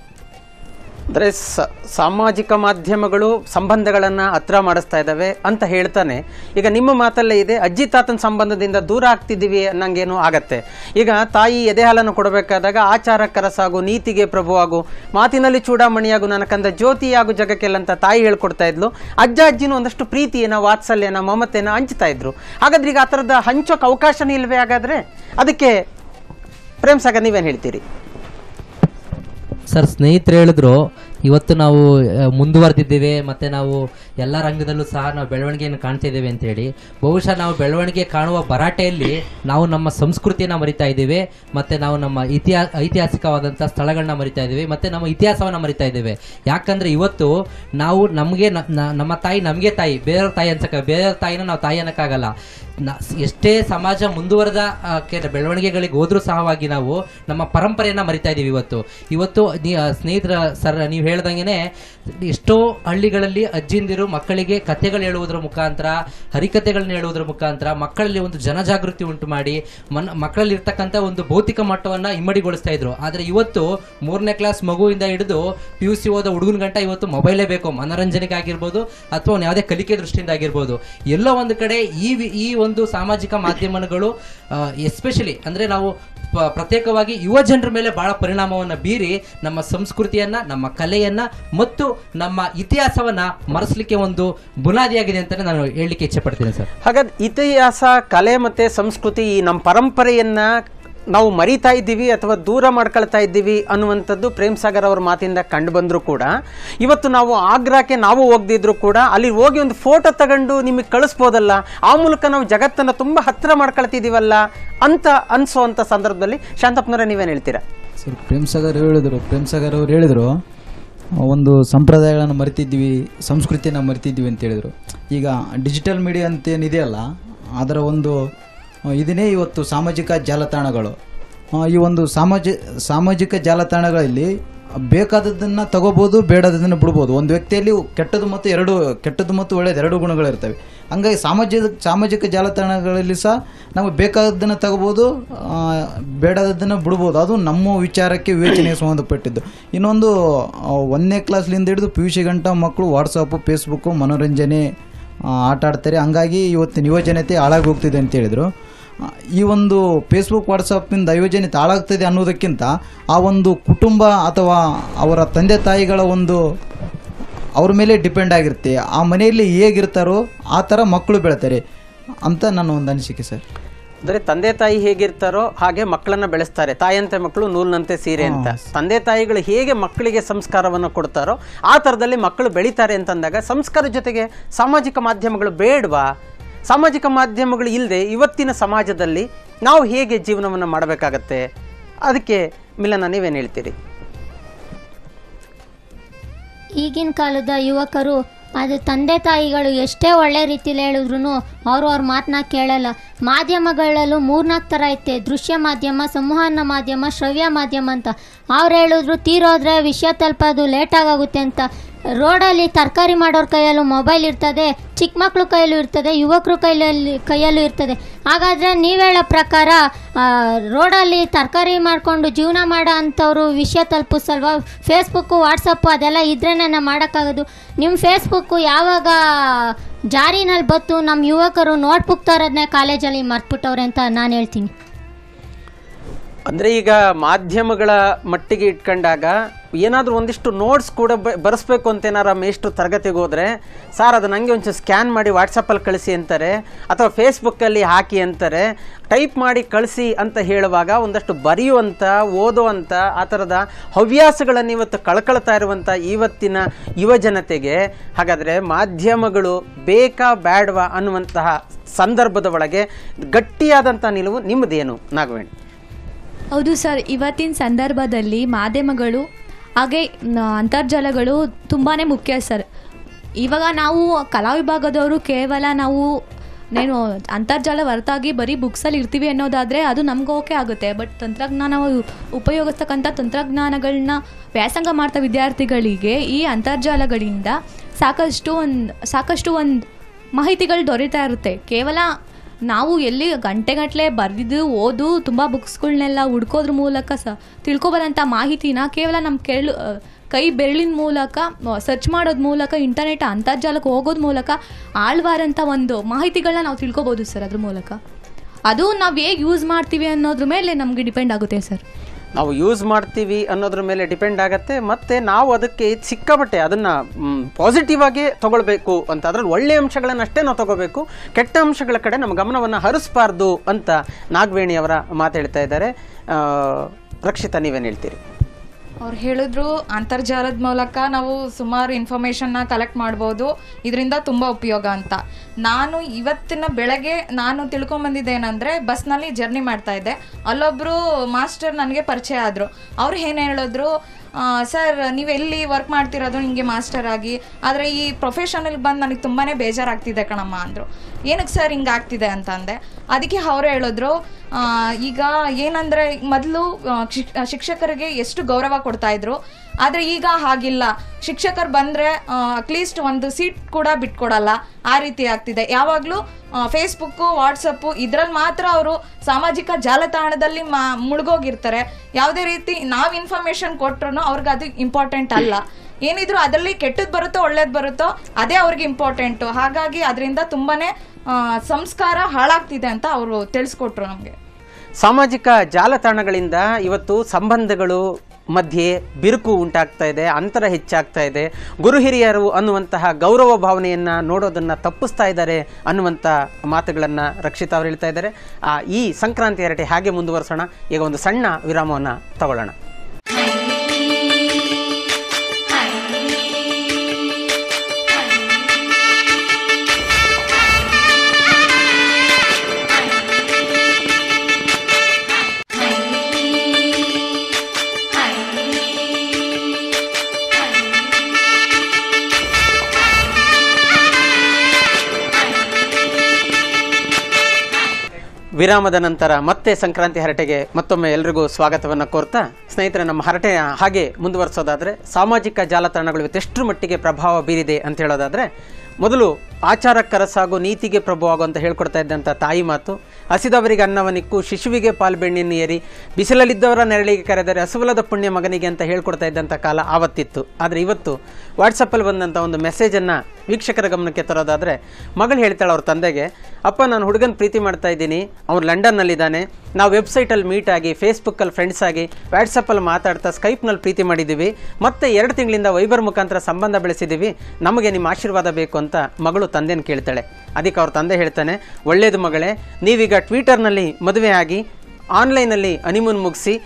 ಅಂದರೆ ಸ ಸಾಮಾಜಿಕ ಮಾಧ್ಯಮಗಳು ಸಂಬಂಧಗಳನ್ನು ಹತ್ರ ಮಾಡಿಸ್ತಾ ಇದ್ದಾವೆ ಅಂತ ಹೇಳ್ತಾನೆ ಈಗ ನಿಮ್ಮ ಮಾತಲ್ಲೇ ಇದೆ ಅಜ್ಜಿ ತಾತನ ಸಂಬಂಧದಿಂದ ದೂರ ಆಗ್ತಿದ್ದೀವಿ ಅನ್ನಂಗೇನೋ ಆಗತ್ತೆ ಈಗ ತಾಯಿ ಎದೆ ಹಾಲನ್ನು ಕೊಡಬೇಕಾದಾಗ ಆಚಾರ ಕರಸಾಗು ನೀತಿಗೆ ಪ್ರಭುವಾಗು ಮಾತಿನಲ್ಲಿ ಚೂಡಾಮಣಿಯಾಗು ನನ್ನ ಕಂದ ಜ್ಯೋತಿಯಾಗು ಜಗಕ್ಕೆಲ್ಲ ಅಂತ ತಾಯಿ ಹೇಳ್ಕೊಡ್ತಾ ಇದ್ಲು ಅಜ್ಜ ಅಜ್ಜಿನೂ ಒಂದಷ್ಟು ಪ್ರೀತಿಯನ್ನ ವಾತ್ಸಲ್ಯನ ಮಮತೆನ ಹಂಚ್ತಾ ಇದ್ರು ಹಾಗಾದ್ರೆ ಈಗ ಆ ಥರದ ಹಂಚೋಕೆ ಅವಕಾಶನೇ ಇಲ್ವೇ ಹಾಗಾದ್ರೆ ಅದಕ್ಕೆ ಪ್ರೇಮ್ ಸಾಗರ್ ನೀವೇನು ಹೇಳ್ತೀರಿ ಸರ್ ಸ್ನೇಹಿತರು ಹೇಳಿದ್ರು ಇವತ್ತು ನಾವು ಆ, ಮುಂದುವರೆದಿದ್ದೇವೆ ಮತ್ತೆ ನಾವು ಎಲ್ಲ ರಂಗದಲ್ಲೂ ಸಹ ನಾವು ಬೆಳವಣಿಗೆಯನ್ನು ಕಾಣ್ತಿದ್ದೇವೆ ಅಂತ ಹೇಳಿ ಬಹುಶಃ ನಾವು ಬೆಳವಣಿಗೆ ಕಾಣುವ ಭರಾಟೆಯಲ್ಲಿ ನಾವು ನಮ್ಮ ಸಂಸ್ಕೃತಿಯನ್ನ ಮರಿತಾ ಇದ್ದೇವೆ ಮತ್ತೆ ನಾವು ನಮ್ಮ ಇತಿಹಾ ಐತಿಹಾಸಿಕವಾದಂಥ ಸ್ಥಳಗಳನ್ನ ಮರಿತಾ ಇದ್ದೇವೆ ಮತ್ತೆ ನಮ್ಮ ಇತಿಹಾಸವನ್ನ ಮರಿತಾ ಇದ್ದೇವೆ ಯಾಕಂದ್ರೆ ಇವತ್ತು ನಾವು ನಮಗೆ ನಮ್ಮ ತಾಯಿ ನಮಗೆ ತಾಯಿ ಬೇರೆಯವ್ರ ತಾಯಿ ಅನ್ಸಕ್ಕ ಬೇರೆಯವ್ರ ತಾಯಿನ ನಾವು ತಾಯಿ ಅನ್ನಕ್ಕಾಗಲ್ಲ ನ- ಎಷ್ಟೇ ಸಮಾಜ ಮುಂದುವರೆದ ಆ, ಕೆ- ಬೆಳವಣಿಗೆಗಳಿಗೆ ಹೋದ್ರೂ ಸಹವಾಗಿ ನಾವು ನಮ್ಮ ಪರಂಪರೆಯನ್ನ ಮರಿತಾ ಇದೀವಿ ಇವತ್ತು ಇವತ್ತು ನೀ ಆ, ಸ್ನೇಹಿತರ ಸರ್ ನೀವು ಹೇಳ್ದಂಗೆನೆ ಎಷ್ಟೋ ಹಳ್ಳಿಗಳಲ್ಲಿ ಅಜ್ಜಿಂದಿರು ಮಕ್ಕಳಿಗೆ ಕಥೆಗಳು ಹೇಳುವುದರ ಮುಖಾಂತರ ಹರಿಕಥೆಗಳನ್ನ ಹೇಳುವುದರ ಮುಖಾಂತರ ಮಕ್ಕಳಲ್ಲಿ ಒಂದು ಜನಜಾಗೃತಿ ಉಂಟು ಮಾಡಿ ಮನ್ ಮಕ್ಕಳಲ್ಲಿ ಇರ್ತಕ್ಕಂಥ ಒಂದು ಭೌತಿಕ ಮಟ್ಟವನ್ನ ಇಮ್ಮಡಿಗೊಳಿಸ್ತಾ ಇದ್ರು ಆದ್ರೆ ಇವತ್ತು ಮೂರನೇ ಕ್ಲಾಸ್ ಮಗುವಿಂದ ಹಿಡಿದು ಪಿ ಯು ಸಿ ಓದ ಹುಡುಗನ ಗಂಟ ಇವತ್ತು ಮೊಬೈಲೇ ಬೇಕು ಮನೋರಂಜನೆಗೆ ಆಗಿರ್ಬೋದು ಅಥವಾ ಒಂದು ಯಾವುದೇ ಕಲಿಕೆ ದೃಷ್ಟಿಯಿಂದ ಆಗಿರ್ಬೋದು ಎಲ್ಲೋ ಒಂದು ಕಡೆ ಈ ವಿ- ಈ ಒಂದು ಸಾಮಾಜಿಕ ಮಾಧ್ಯಮಗಳು ಎಸ್ಪೆಷಲಿ ಅಂದ್ರೆ ನಾವು ಪ- ಪ್ರತ್ಯೇಕವಾಗಿ ಯುವ ಜನರ ಮೇಲೆ ಬಹಳ ಪರಿಣಾಮವನ್ನ ಬೀರಿ ನಮ್ಮ ಸಂಸ್ಕೃತಿಯನ್ನ ನಮ್ಮ ಕಲೆಯನ್ನ ಮತ್ತು ನಮ್ಮ ಇತಿಹಾಸವನ್ನ ಮರೆಸಲಿಕ್ಕೆ ಒಂದು ಬುನಾದಿಯಾಗಿದೆ ಅಂತ ನಾನು ಹೇಳಲಿಕ್ಕೆ ಇಚ್ಛೆ ಪಡ್ತೀನಿ ಸರ್ ಹಾಗಾದ್ರೆ ಇತಿಹಾಸ ಕಲೆ ಮತ್ತು ಸಂಸ್ಕೃತಿ ಈ ನಮ್ಮ ಪರಂಪರೆಯನ್ನ ನಾವು ಮರಿತಾ ಇದ್ದೀವಿ ಅಥವಾ ದೂರ ಮಾಡ್ಕೊಳ್ತಾ ಇದ್ದೀವಿ ಅನ್ನುವಂಥದ್ದು ಪ್ರೇಮ್ ಸಾಗರ್ ಅವ್ರ ಮಾತಿಂದ ಕಂಡು ಬಂದರೂ ಕೂಡ ಇವತ್ತು ನಾವು ಆಗ್ರಾಕ್ಕೆ ನಾವು ಹೋಗದಿದ್ರು ಕೂಡ ಅಲ್ಲಿ ಹೋಗಿ ಒಂದು ಫೋಟೋ ತಗೊಂಡು ನಿಮಗೆ ಕಳಿಸ್ಬೋದಲ್ಲ ಆ ಮೂಲಕ ನಾವು ಜಗತ್ತನ್ನು ತುಂಬ ಹತ್ತಿರ ಮಾಡ್ಕೊಳ್ತಿದ್ದೀವಲ್ಲ ಅಂತ ಅನಿಸೋವಂಥ ಸಂದರ್ಭದಲ್ಲಿ ಶಾಂತಪ್ಪನವರೇ ನೀವೇನು ಹೇಳ್ತೀರಾ ಸರ್ ಪ್ರೇಮ್ ಸಾಗರ್ ಹೇಳಿದರು ಪ್ರೇಮ್ ಸಾಗರ್ ಅವ್ರು ಹೇಳಿದರು ಒಂದು ಸಂಪ್ರದಾಯಗಳನ್ನು ಮರಿತಿದ್ವಿ ಸಂಸ್ಕೃತಿಯನ್ನು ಮರಿತಿದ್ವಿ ಅಂತ ಹೇಳಿದರು ಈಗ ಡಿಜಿಟಲ್ ಮೀಡಿಯಾ ಅಂತ ಏನಿದೆಯಲ್ಲ ಅದರ ಒಂದು ಆ, ಇದನ್ನೇ ಇವತ್ತು ಸಾಮಾಜಿಕ ಜಾಲತಾಣಗಳು ಆ, ಈ ಒಂದು ಸಾಮಾಜಿ ಸಾಮಾಜಿಕ ಜಾಲತಾಣಗಳಲ್ಲಿ ಬೇಕಾದದ್ದನ್ನು ತಗೋಬೋದು ಬೇಡದನ್ನು ಬಿಡ್ಬೋದು ಒಂದು ವ್ಯಕ್ತಿಯಲ್ಲಿ ಕೆಟ್ಟದ್ದು ಮತ್ತು ಎರಡು ಕೆಟ್ಟದ್ದು ಮತ್ತು ಒಳ್ಳೆಯದು ಎರಡು ಗುಣಗಳಿರ್ತವೆ ಹಂಗಾಗಿ ಸಾಮಾಜಿಕ ಸಾಮಾಜಿಕ ಜಾಲತಾಣಗಳಲ್ಲಿ ಸಹ ನಮಗೆ ಬೇಕಾದದ್ದನ್ನು ತಗೋಬೋದು ಆ, ಬೇಡದದ್ದನ್ನು ಬಿಡ್ಬೋದು ಅದು ನಮ್ಮ ವಿಚಾರಕ್ಕೆ ವಿವೇಚನೆಗೆ ಸಂಬಂಧಪಟ್ಟಿದ್ದು ಇನ್ನೊಂದು ಆ, ಒಂದನೇ ಕ್ಲಾಸ್ಲಿಂದ ಹಿಡಿದು ಪಿ ಯು ಸಿ ಗಂಟ ಮಕ್ಕಳು ವಾಟ್ಸಪ್ಪು ಫೇಸ್ಬುಕ್ಕು ಮನೋರಂಜನೆ ಆ, ಆಟ ಆಡ್ತಾರೆ ಹಂಗಾಗಿ ಇವತ್ತಿನ ಯುವಜನತೆ ಹಾಳಾಗಿ ಹೋಗ್ತಿದೆ ಅಂತ ಹೇಳಿದರು ಆ, ಈ ಒಂದು ಫೇಸ್ಬುಕ್ ವಾಟ್ಸಪ್ಪಿಂದ ಯೋಜನೆ ಹಾಳಾಗ್ತದೆ ಅನ್ನೋದಕ್ಕಿಂತ ಆ ಒಂದು ಕುಟುಂಬ ಅಥವಾ ಅವರ ತಂದೆ ತಾಯಿಗಳ ಒಂದು ಅವ್ರ ಮೇಲೆ ಡಿಪೆಂಡ್ ಆಗಿರುತ್ತೆ ಆ ಮನೆಯಲ್ಲಿ ಹೇಗಿರ್ತಾರೋ ಆ ಥರ ಮಕ್ಕಳು ಬೆಳಿತಾರೆ ಅಂತ ನನ್ನ ಒಂದು ಅನಿಸಿಕೆ ಸರ್ ಅಂದರೆ ತಂದೆ ತಾಯಿ ಹೇಗಿರ್ತಾರೋ ಹಾಗೆ ಮಕ್ಕಳನ್ನ ಬೆಳೆಸ್ತಾರೆ ತಾಯಂತೆ ಮಕ್ಕಳು ನೂಲಿನಂತೆ ಸೀರೆ ಅಂತ ತಂದೆ ತಾಯಿಗಳು ಹೇಗೆ ಮಕ್ಕಳಿಗೆ ಸಂಸ್ಕಾರವನ್ನು ಕೊಡ್ತಾರೋ ಆ ಥರದಲ್ಲಿ ಮಕ್ಕಳು ಬೆಳೀತಾರೆ ಅಂತಂದಾಗ ಸಂಸ್ಕಾರ ಜೊತೆಗೆ ಸಾಮಾಜಿಕ ಮಾಧ್ಯಮಗಳು ಬೇಡವಾ ಸಾಮಾಜಿಕ ಮಾಧ್ಯಮಗಳು ಇಲ್ಲದೆ ಇವತ್ತಿನ ಸಮಾಜದಲ್ಲಿ ನಾವು ಹೇಗೆ ಜೀವನವನ್ನು ಮಾಡಬೇಕಾಗತ್ತೆ ಅದಕ್ಕೆ ಮಿಲನ ನೀವೇನು ಹೇಳ್ತೀರಿ ಈಗಿನ ಕಾಲದ ಯುವಕರು ಅದು ತಂದೆ ತಾಯಿಗಳು ಎಷ್ಟೇ ಒಳ್ಳೆ ರೀತಿಲಿ ಹೇಳಿದ್ರು ಅವರು ಅವ್ರ ಮಾತನ್ನ ಕೇಳಲ್ಲ ಮಾಧ್ಯಮಗಳಲ್ಲೂ ಮೂರ್ನಾಲ್ಕು ಥರ ಐತೆ ದೃಶ್ಯ ಮಾಧ್ಯಮ ಸಂವಹನ ಮಾಧ್ಯಮ ಶ್ರವ್ಯ ಮಾಧ್ಯಮ ಅಂತ ಅವ್ರು ಹೇಳಿದ್ರು ತೀರೋದ್ರೆ ವಿಷಯ ತಲುಪೋದು ಲೇಟಾಗುತ್ತೆ ಅಂತ ರೋಡಲ್ಲಿ ತರಕಾರಿ ಮಾಡೋರ ಕೈಯಲ್ಲೂ ಮೊಬೈಲ್ ಇರ್ತದೆ ಚಿಕ್ಕ ಮಕ್ಳ ಕೈಯಲ್ಲೂ ಇರ್ತದೆ ಯುವಕರ ಕೈಯಲ್ಲಿ ಕೈಯಲ್ಲೂ ಇರ್ತದೆ ಹಾಗಾದರೆ ನೀವು ಹೇಳೋ ಪ್ರಕಾರ ಆ, ರೋಡಲ್ಲಿ ತರಕಾರಿ ಮಾಡಿಕೊಂಡು ಜೀವನ ಮಾಡೋ ಅಂಥವ್ರು ವಿಷಯ ತಲುಪಿಸಲ್ವಾ ಫೇಸ್ಬುಕ್ಕು ವಾಟ್ಸಪ್ಪು ಅದೆಲ್ಲ ಇದ್ರೇ ನಾವು ಮಾಡೋಕ್ಕಾಗೋದು ನಿಮ್ಮ ಫೇಸ್ಬುಕ್ಕು ಯಾವಾಗ ಜಾರಿನಲ್ಲಿ ಬತ್ತು ನಮ್ಮ ಯುವಕರು ನೋಟ್ಬುಕ್ ತರೋದನ್ನೇ ಕಾಲೇಜಲ್ಲಿ ಮರ್ತ್ಬಿಟ್ಟವ್ರೆ ಅಂತ ನಾನು ಹೇಳ್ತೀನಿ ಅಂದರೆ ಈಗ ಮಾಧ್ಯಮಗಳ ಮಟ್ಟಿಗೆ ಇಟ್ಕೊಂಡಾಗ ಏನಾದರೂ ಒಂದಿಷ್ಟು ನೋಟ್ಸ್ ಕೂಡ ಬ ಬರೆಸ್ಬೇಕು ಅಂತ ಏನಾರ ಮೇಷ್ಟ್ರು ತರಗತಿಗೆ ಹೋದರೆ ಸರ್ ಅದು ನನಗೆ ಒಂಚೂರು ಸ್ಕ್ಯಾನ್ ಮಾಡಿ ವಾಟ್ಸಪ್ಪಲ್ಲಿ ಕಳಿಸಿ ಅಂತಾರೆ ಅಥವಾ ಫೇಸ್ಬುಕ್ಕಲ್ಲಿ ಹಾಕಿ ಅಂತಾರೆ ಟೈಪ್ ಮಾಡಿ ಕಳಿಸಿ ಅಂತ ಹೇಳುವಾಗ ಒಂದಷ್ಟು ಬರೆಯುವಂಥ ಓದುವಂಥ ಆ ಥರದ ಹವ್ಯಾಸಗಳನ್ನು ಇವತ್ತು ಕಳ್ಕೊಳ್ತಾ ಇರುವಂಥ ಇವತ್ತಿನ ಯುವ ಜನತೆಗೆ ಹಾಗಾದರೆ ಮಾಧ್ಯಮಗಳು ಬೇಕಾ ಬ್ಯಾಡ್ವಾ ಅನ್ನುವಂತಹ ಸಂದರ್ಭದ ಒಳಗೆ ಗಟ್ಟಿಯಾದಂಥ ನಿಲುವು ನಿಮ್ಮದೇನು ನಾಗವೇಣಿ ಹೌದು ಸರ್ ಇವತ್ತಿನ ಸಂದರ್ಭದಲ್ಲಿ ಮಾಧ್ಯಮಗಳು ಹಾಗೆ ನ- ಅಂತರ್ಜಾಲಗಳು ತುಂಬಾ ಮುಖ್ಯ ಸರ್ ಇವಾಗ ನಾವು ಕಲಾ ವಿಭಾಗದವರು ಕೇವಲ ನಾವು ನೇನು ಅಂತರ್ಜಾಲ ಹೊರತಾಗಿ ಬರೀ ಬುಕ್ಸಲ್ಲಿ ಇರ್ತೀವಿ ಅನ್ನೋದಾದರೆ ಅದು ನಮ್ಗೆ ಓಕೆ ಆಗುತ್ತೆ ಬಟ್ ತಂತ್ರಜ್ಞಾನ ಉಪಯೋಗಿಸ್ತಕ್ಕಂಥ ತಂತ್ರಜ್ಞಾನಗಳನ್ನ ವ್ಯಾಸಂಗ ಮಾಡ್ತಾ ವಿದ್ಯಾರ್ಥಿಗಳಿಗೆ ಈ ಅಂತರ್ಜಾಲಗಳಿಂದ ಸಾಕಷ್ಟು ಒಂದು ಸಾಕಷ್ಟು ಒಂದು ಮಾಹಿತಿಗಳು ದೊರೀತಾ ಇರುತ್ತೆ ಕೇವಲ ನಾವು ಎಲ್ಲಿ ಗಂಟೆಗಟ್ಟಲೆ ಬರೆದಿದ್ದು ಓದು ತುಂಬ ಬುಕ್ಸ್ಗಳನ್ನೆಲ್ಲ ಹುಡ್ಕೋದ್ರ ಮೂಲಕ ಸ ತಿಳ್ಕೊಬರೋಂಥ ಮಾಹಿತಿನ ಕೇವಲ ನಮ್ಮ ಕೆರಳು ಆ, ಕೈ ಬೆರಳಿನ ಮೂಲಕ ಸರ್ಚ್ ಮಾಡೋದ್ ಮೂಲಕ ಇಂಟರ್ನೆಟ್ ಅಂತರ್ಜಾಲಕ್ಕೆ ಹೋಗೋದ್ ಮೂಲಕ ಆಳ್ವಾರಂಥ ಒಂದು ಮಾಹಿತಿಗಳನ್ನ ನಾವು ತಿಳ್ಕೊಬೋದು ಸರ್ ಅದ್ರ ಮೂಲಕ ಅದು ನಾವು ಹೇಗೆ ಯೂಸ್ ಮಾಡ್ತೀವಿ ಅನ್ನೋದ್ರ ಮೇಲೆ ನಮಗೆ ಡಿಪೆಂಡ್ ಆಗುತ್ತೆ ಸರ್ ನಾವು ಯೂಸ್ ಮಾಡ್ತೀವಿ ಅನ್ನೋದ್ರ ಮೇಲೆ ಡಿಪೆಂಡ್ ಆಗುತ್ತೆ ಮತ್ತು ನಾವು ಅದಕ್ಕೆ ಸಿಕ್ಕಾಪಟ್ಟೆ ಅದನ್ನು ಪಾಸಿಟಿವ್ ಆಗಿ ತಗೊಳ್ಬೇಕು ಅಂತ ಅದ್ರಲ್ಲಿ ಒಳ್ಳೆಯ ಅಂಶಗಳನ್ನು ಅಷ್ಟೇ ನಾವು ತಗೋಬೇಕು ಕೆಟ್ಟ ಅಂಶಗಳ ಕಡೆ ನಮ್ಮ ಗಮನವನ್ನು ಹರಿಸಬಾರ್ದು ಅಂತ ನಾಗವೇಣಿಯವರ ಮಾತು ಹೇಳ್ತಾ ಇದ್ದಾರೆ ಆ, ರಕ್ಷಿತಾ ನೀವೇನು ಹೇಳ್ತೀರಿ ಅವ್ರು ಹೇಳಿದ್ರು ಅಂತರ್ಜಾಲದ ಮೂಲಕ ನಾವು ಸುಮಾರು ಇನ್ಫಾರ್ಮೇಷನ್ನ ಕಲೆಕ್ಟ್ ಮಾಡ್ಬೋದು ಇದರಿಂದ ತುಂಬ ಉಪಯೋಗ ಅಂತ ನಾನು ಇವತ್ತಿನ ಬೆಳಗ್ಗೆ ನಾನು ತಿಳ್ಕೊಂಬಂದಿದ್ದೇನೆಂದರೆ ಬಸ್ನಲ್ಲಿ ಜರ್ನಿ ಮಾಡ್ತಾ ಇದ್ದೆ ಅಲ್ಲೊಬ್ಬರು ಮಾಸ್ಟರ್ ನನಗೆ ಪರಿಚಯ ಆದರು ಅವ್ರು ಏನು ಹೇಳಿದ್ರು ಸರ್ ನೀವು ಎಲ್ಲಿ ವರ್ಕ್ ಮಾಡ್ತಿರೋದು ಹಿಂಗೆ ಮಾಸ್ಟರ್ ಆಗಿ ಆದರೆ ಈ ಪ್ರೊಫೆಷನಲ್ಲಿ ಬಂದು ನನಗೆ ತುಂಬಾ ಬೇಜಾರಾಗ್ತಿದೆ ಕಣಮ್ಮ ಅಂದರು ಏನಕ್ಕೆ ಸರ್ ಹಿಂಗೆ ಆಗ್ತಿದೆ ಅಂತ ಅಂದೆ ಅದಕ್ಕೆ ಅವರು ಹೇಳಿದ್ರು ಆ, ಈಗ ಏನಂದರೆ ಮೊದಲು ಶಿಕ್ಷಕರಿಗೆ ಎಷ್ಟು ಗೌರವ ಕೊಡ್ತಾ ಇದ್ರು ಆದರೆ ಈಗ ಹಾಗಿಲ್ಲ ಶಿಕ್ಷಕರು ಬಂದರೆ ಅಟ್ಲೀಸ್ಟ್ ಒಂದು ಸೀಟ್ ಕೂಡ ಬಿಟ್ಕೊಡಲ್ಲ ಆ ರೀತಿ ಆಗ್ತಿದೆ ಯಾವಾಗಲೂ ಫೇಸ್ಬುಕ್ಕು ವಾಟ್ಸಪ್ಪು ಇದರಲ್ಲಿ ಮಾತ್ರ ಅವರು ಸಾಮಾಜಿಕ ಜಾಲತಾಣದಲ್ಲಿ ಮಾ ಮುಳುಗೋಗಿರ್ತಾರೆ ಯಾವುದೇ ರೀತಿ ನಾವು ಇನ್ಫಾರ್ಮೇಷನ್ ಕೊಟ್ರು ಅವ್ರಿಗೆ ಅದು ಇಂಪಾರ್ಟೆಂಟ್ ಅಲ್ಲ ಏನಿದ್ರು ಅದರಲ್ಲಿ ಕೆಟ್ಟದ್ದು ಬರುತ್ತೋ ಒಳ್ಳೇದು ಬರುತ್ತೋ ಅದೇ ಅವ್ರಿಗೆ ಇಂಪಾರ್ಟೆಂಟು ಹಾಗಾಗಿ ಅದರಿಂದ ತುಂಬಾ ಸಂಸ್ಕಾರ ಹಾಳಾಗ್ತಿದೆ ಅಂತ ಅವರು ತಿಳಿಸ್ಕೊಟ್ರು ನಮಗೆ ಸಾಮಾಜಿಕ ಜಾಲತಾಣಗಳಿಂದ ಇವತ್ತು ಸಂಬಂಧಗಳು ಮಧ್ಯೆ ಬಿರುಕು ಉಂಟಾಗ್ತಾ ಇದೆ ಅಂತರ ಹೆಚ್ಚಾಗ್ತಾ ಇದೆ ಗುರು ಹಿರಿಯರು ಅನ್ನುವಂತಹ ಗೌರವ ಭಾವನೆಯನ್ನು ನೋಡೋದನ್ನು ತಪ್ಪಿಸ್ತಾ ಇದ್ದಾರೆ ಅನ್ನುವಂಥ ಮಾತುಗಳನ್ನು ರಕ್ಷಿತಾ ಅವರು ಹೇಳ್ತಾ ಇದ್ದಾರೆ ಆ, ಈ ಸಂಕ್ರಾಂತಿ ಹರಟೆ ಹಾಗೆ ಮುಂದುವರಿಸೋಣ ಈಗ ಒಂದು ಸಣ್ಣ ವಿರಾಮವನ್ನು ತಗೊಳ್ಳೋಣ ವಿರಾಮದ ನಂತರ ಮತ್ತೆ ಸಂಕ್ರಾಂತಿ ಹರಟೆಗೆ ಮತ್ತೊಮ್ಮೆ ಎಲ್ರಿಗೂ ಸ್ವಾಗತವನ್ನು ಕೋರ್ತಾ ಸ್ನೇಹಿತರೆ ನಮ್ಮ ಹರಟೆಯ ಹಾಗೆ ಮುಂದುವರಿಸೋದಾದರೆ ಸಾಮಾಜಿಕ ಜಾಲತಾಣಗಳು ಇವತ್ತೆಷ್ಟರ ಮಟ್ಟಿಗೆ ಪ್ರಭಾವ ಬೀರಿದೆ ಅಂತ ಹೇಳೋದಾದರೆ ಮೊದಲು ಆಚಾರಕ್ಕರಸಾಗು ನೀತಿಗೆ ಪ್ರಭುವಾಗು ಅಂತ ಹೇಳ್ಕೊಡ್ತಾ ಇದ್ದಂಥ ತಾಯಿ ಮಾತು ಹಸಿದವರಿಗೆ ಅನ್ನವನಿಕ್ಕು ಶಿಶುವಿಗೆ ಪಾಲ್ಬೆಣ್ಣಿಯನ್ನು ಏರಿ ಬಿಸಿಲಲ್ಲಿದ್ದವರ ನೆರಳಿಗೆ ಕರೆದರೆ ಹಸುವಲದ ಪುಣ್ಯ ಮಗನಿಗೆ ಅಂತ ಹೇಳ್ಕೊಡ್ತಾ ಇದ್ದಂಥ ಕಾಲ ಆವತ್ತಿತ್ತು ಆದರೆ ಇವತ್ತು ವಾಟ್ಸಪ್ಪಲ್ಲಿ ಬಂದಂಥ ಒಂದು ಮೆಸೇಜನ್ನು ವೀಕ್ಷಕರ ಗಮನಕ್ಕೆ ತರೋದಾದರೆ ಮಗಳು ಹೇಳ್ತಾಳೆ ಅವ್ರ ತಂದೆಗೆ ಅಪ್ಪ ನಾನು ಹುಡುಗನ ಪ್ರೀತಿ ಮಾಡ್ತಾ ಇದ್ದೀನಿ ಅವ್ನು ಲಂಡನ್ನಲ್ಲಿದ್ದಾನೆ ನಾವು ವೆಬ್ಸೈಟಲ್ಲಿ ಮೀಟ್ ಆಗಿ ಫೇಸ್ಬುಕ್ಕಲ್ಲಿ ಫ್ರೆಂಡ್ಸ್ ಆಗಿ ವಾಟ್ಸಪ್ಪಲ್ಲಿ ಮಾತಾಡ್ತಾ ಸ್ಕೈಪ್ನಲ್ಲಿ ಪ್ರೀತಿ ಮಾಡಿದ್ದೀವಿ ಮತ್ತೆ ಎರಡು ತಿಂಗಳಿಂದ ವೈಬರ್ ಮುಖಾಂತರ ಸಂಬಂಧ ಬೆಳೆಸಿದ್ದೀವಿ ನಮಗೆ ನಿಮ್ಮ ಆಶೀರ್ವಾದ ಬೇಕು ಅಂತ ಮಗಳು ತಂದೆನ ಕೇಳ್ತಾಳೆ ಅದಕ್ಕೆ ಅವ್ರ ತಂದೆ ಹೇಳ್ತಾನೆ ಒಳ್ಳೇದು ಮಗಳೇ ನೀವೀಗ ಟ್ವಿಟರ್ನಲ್ಲಿ ಮದುವೆ ಆಗಿ ಆನ್ಲೈನಲ್ಲಿ ಹನಿಮೂನ್ ಮುಗಿಸಿ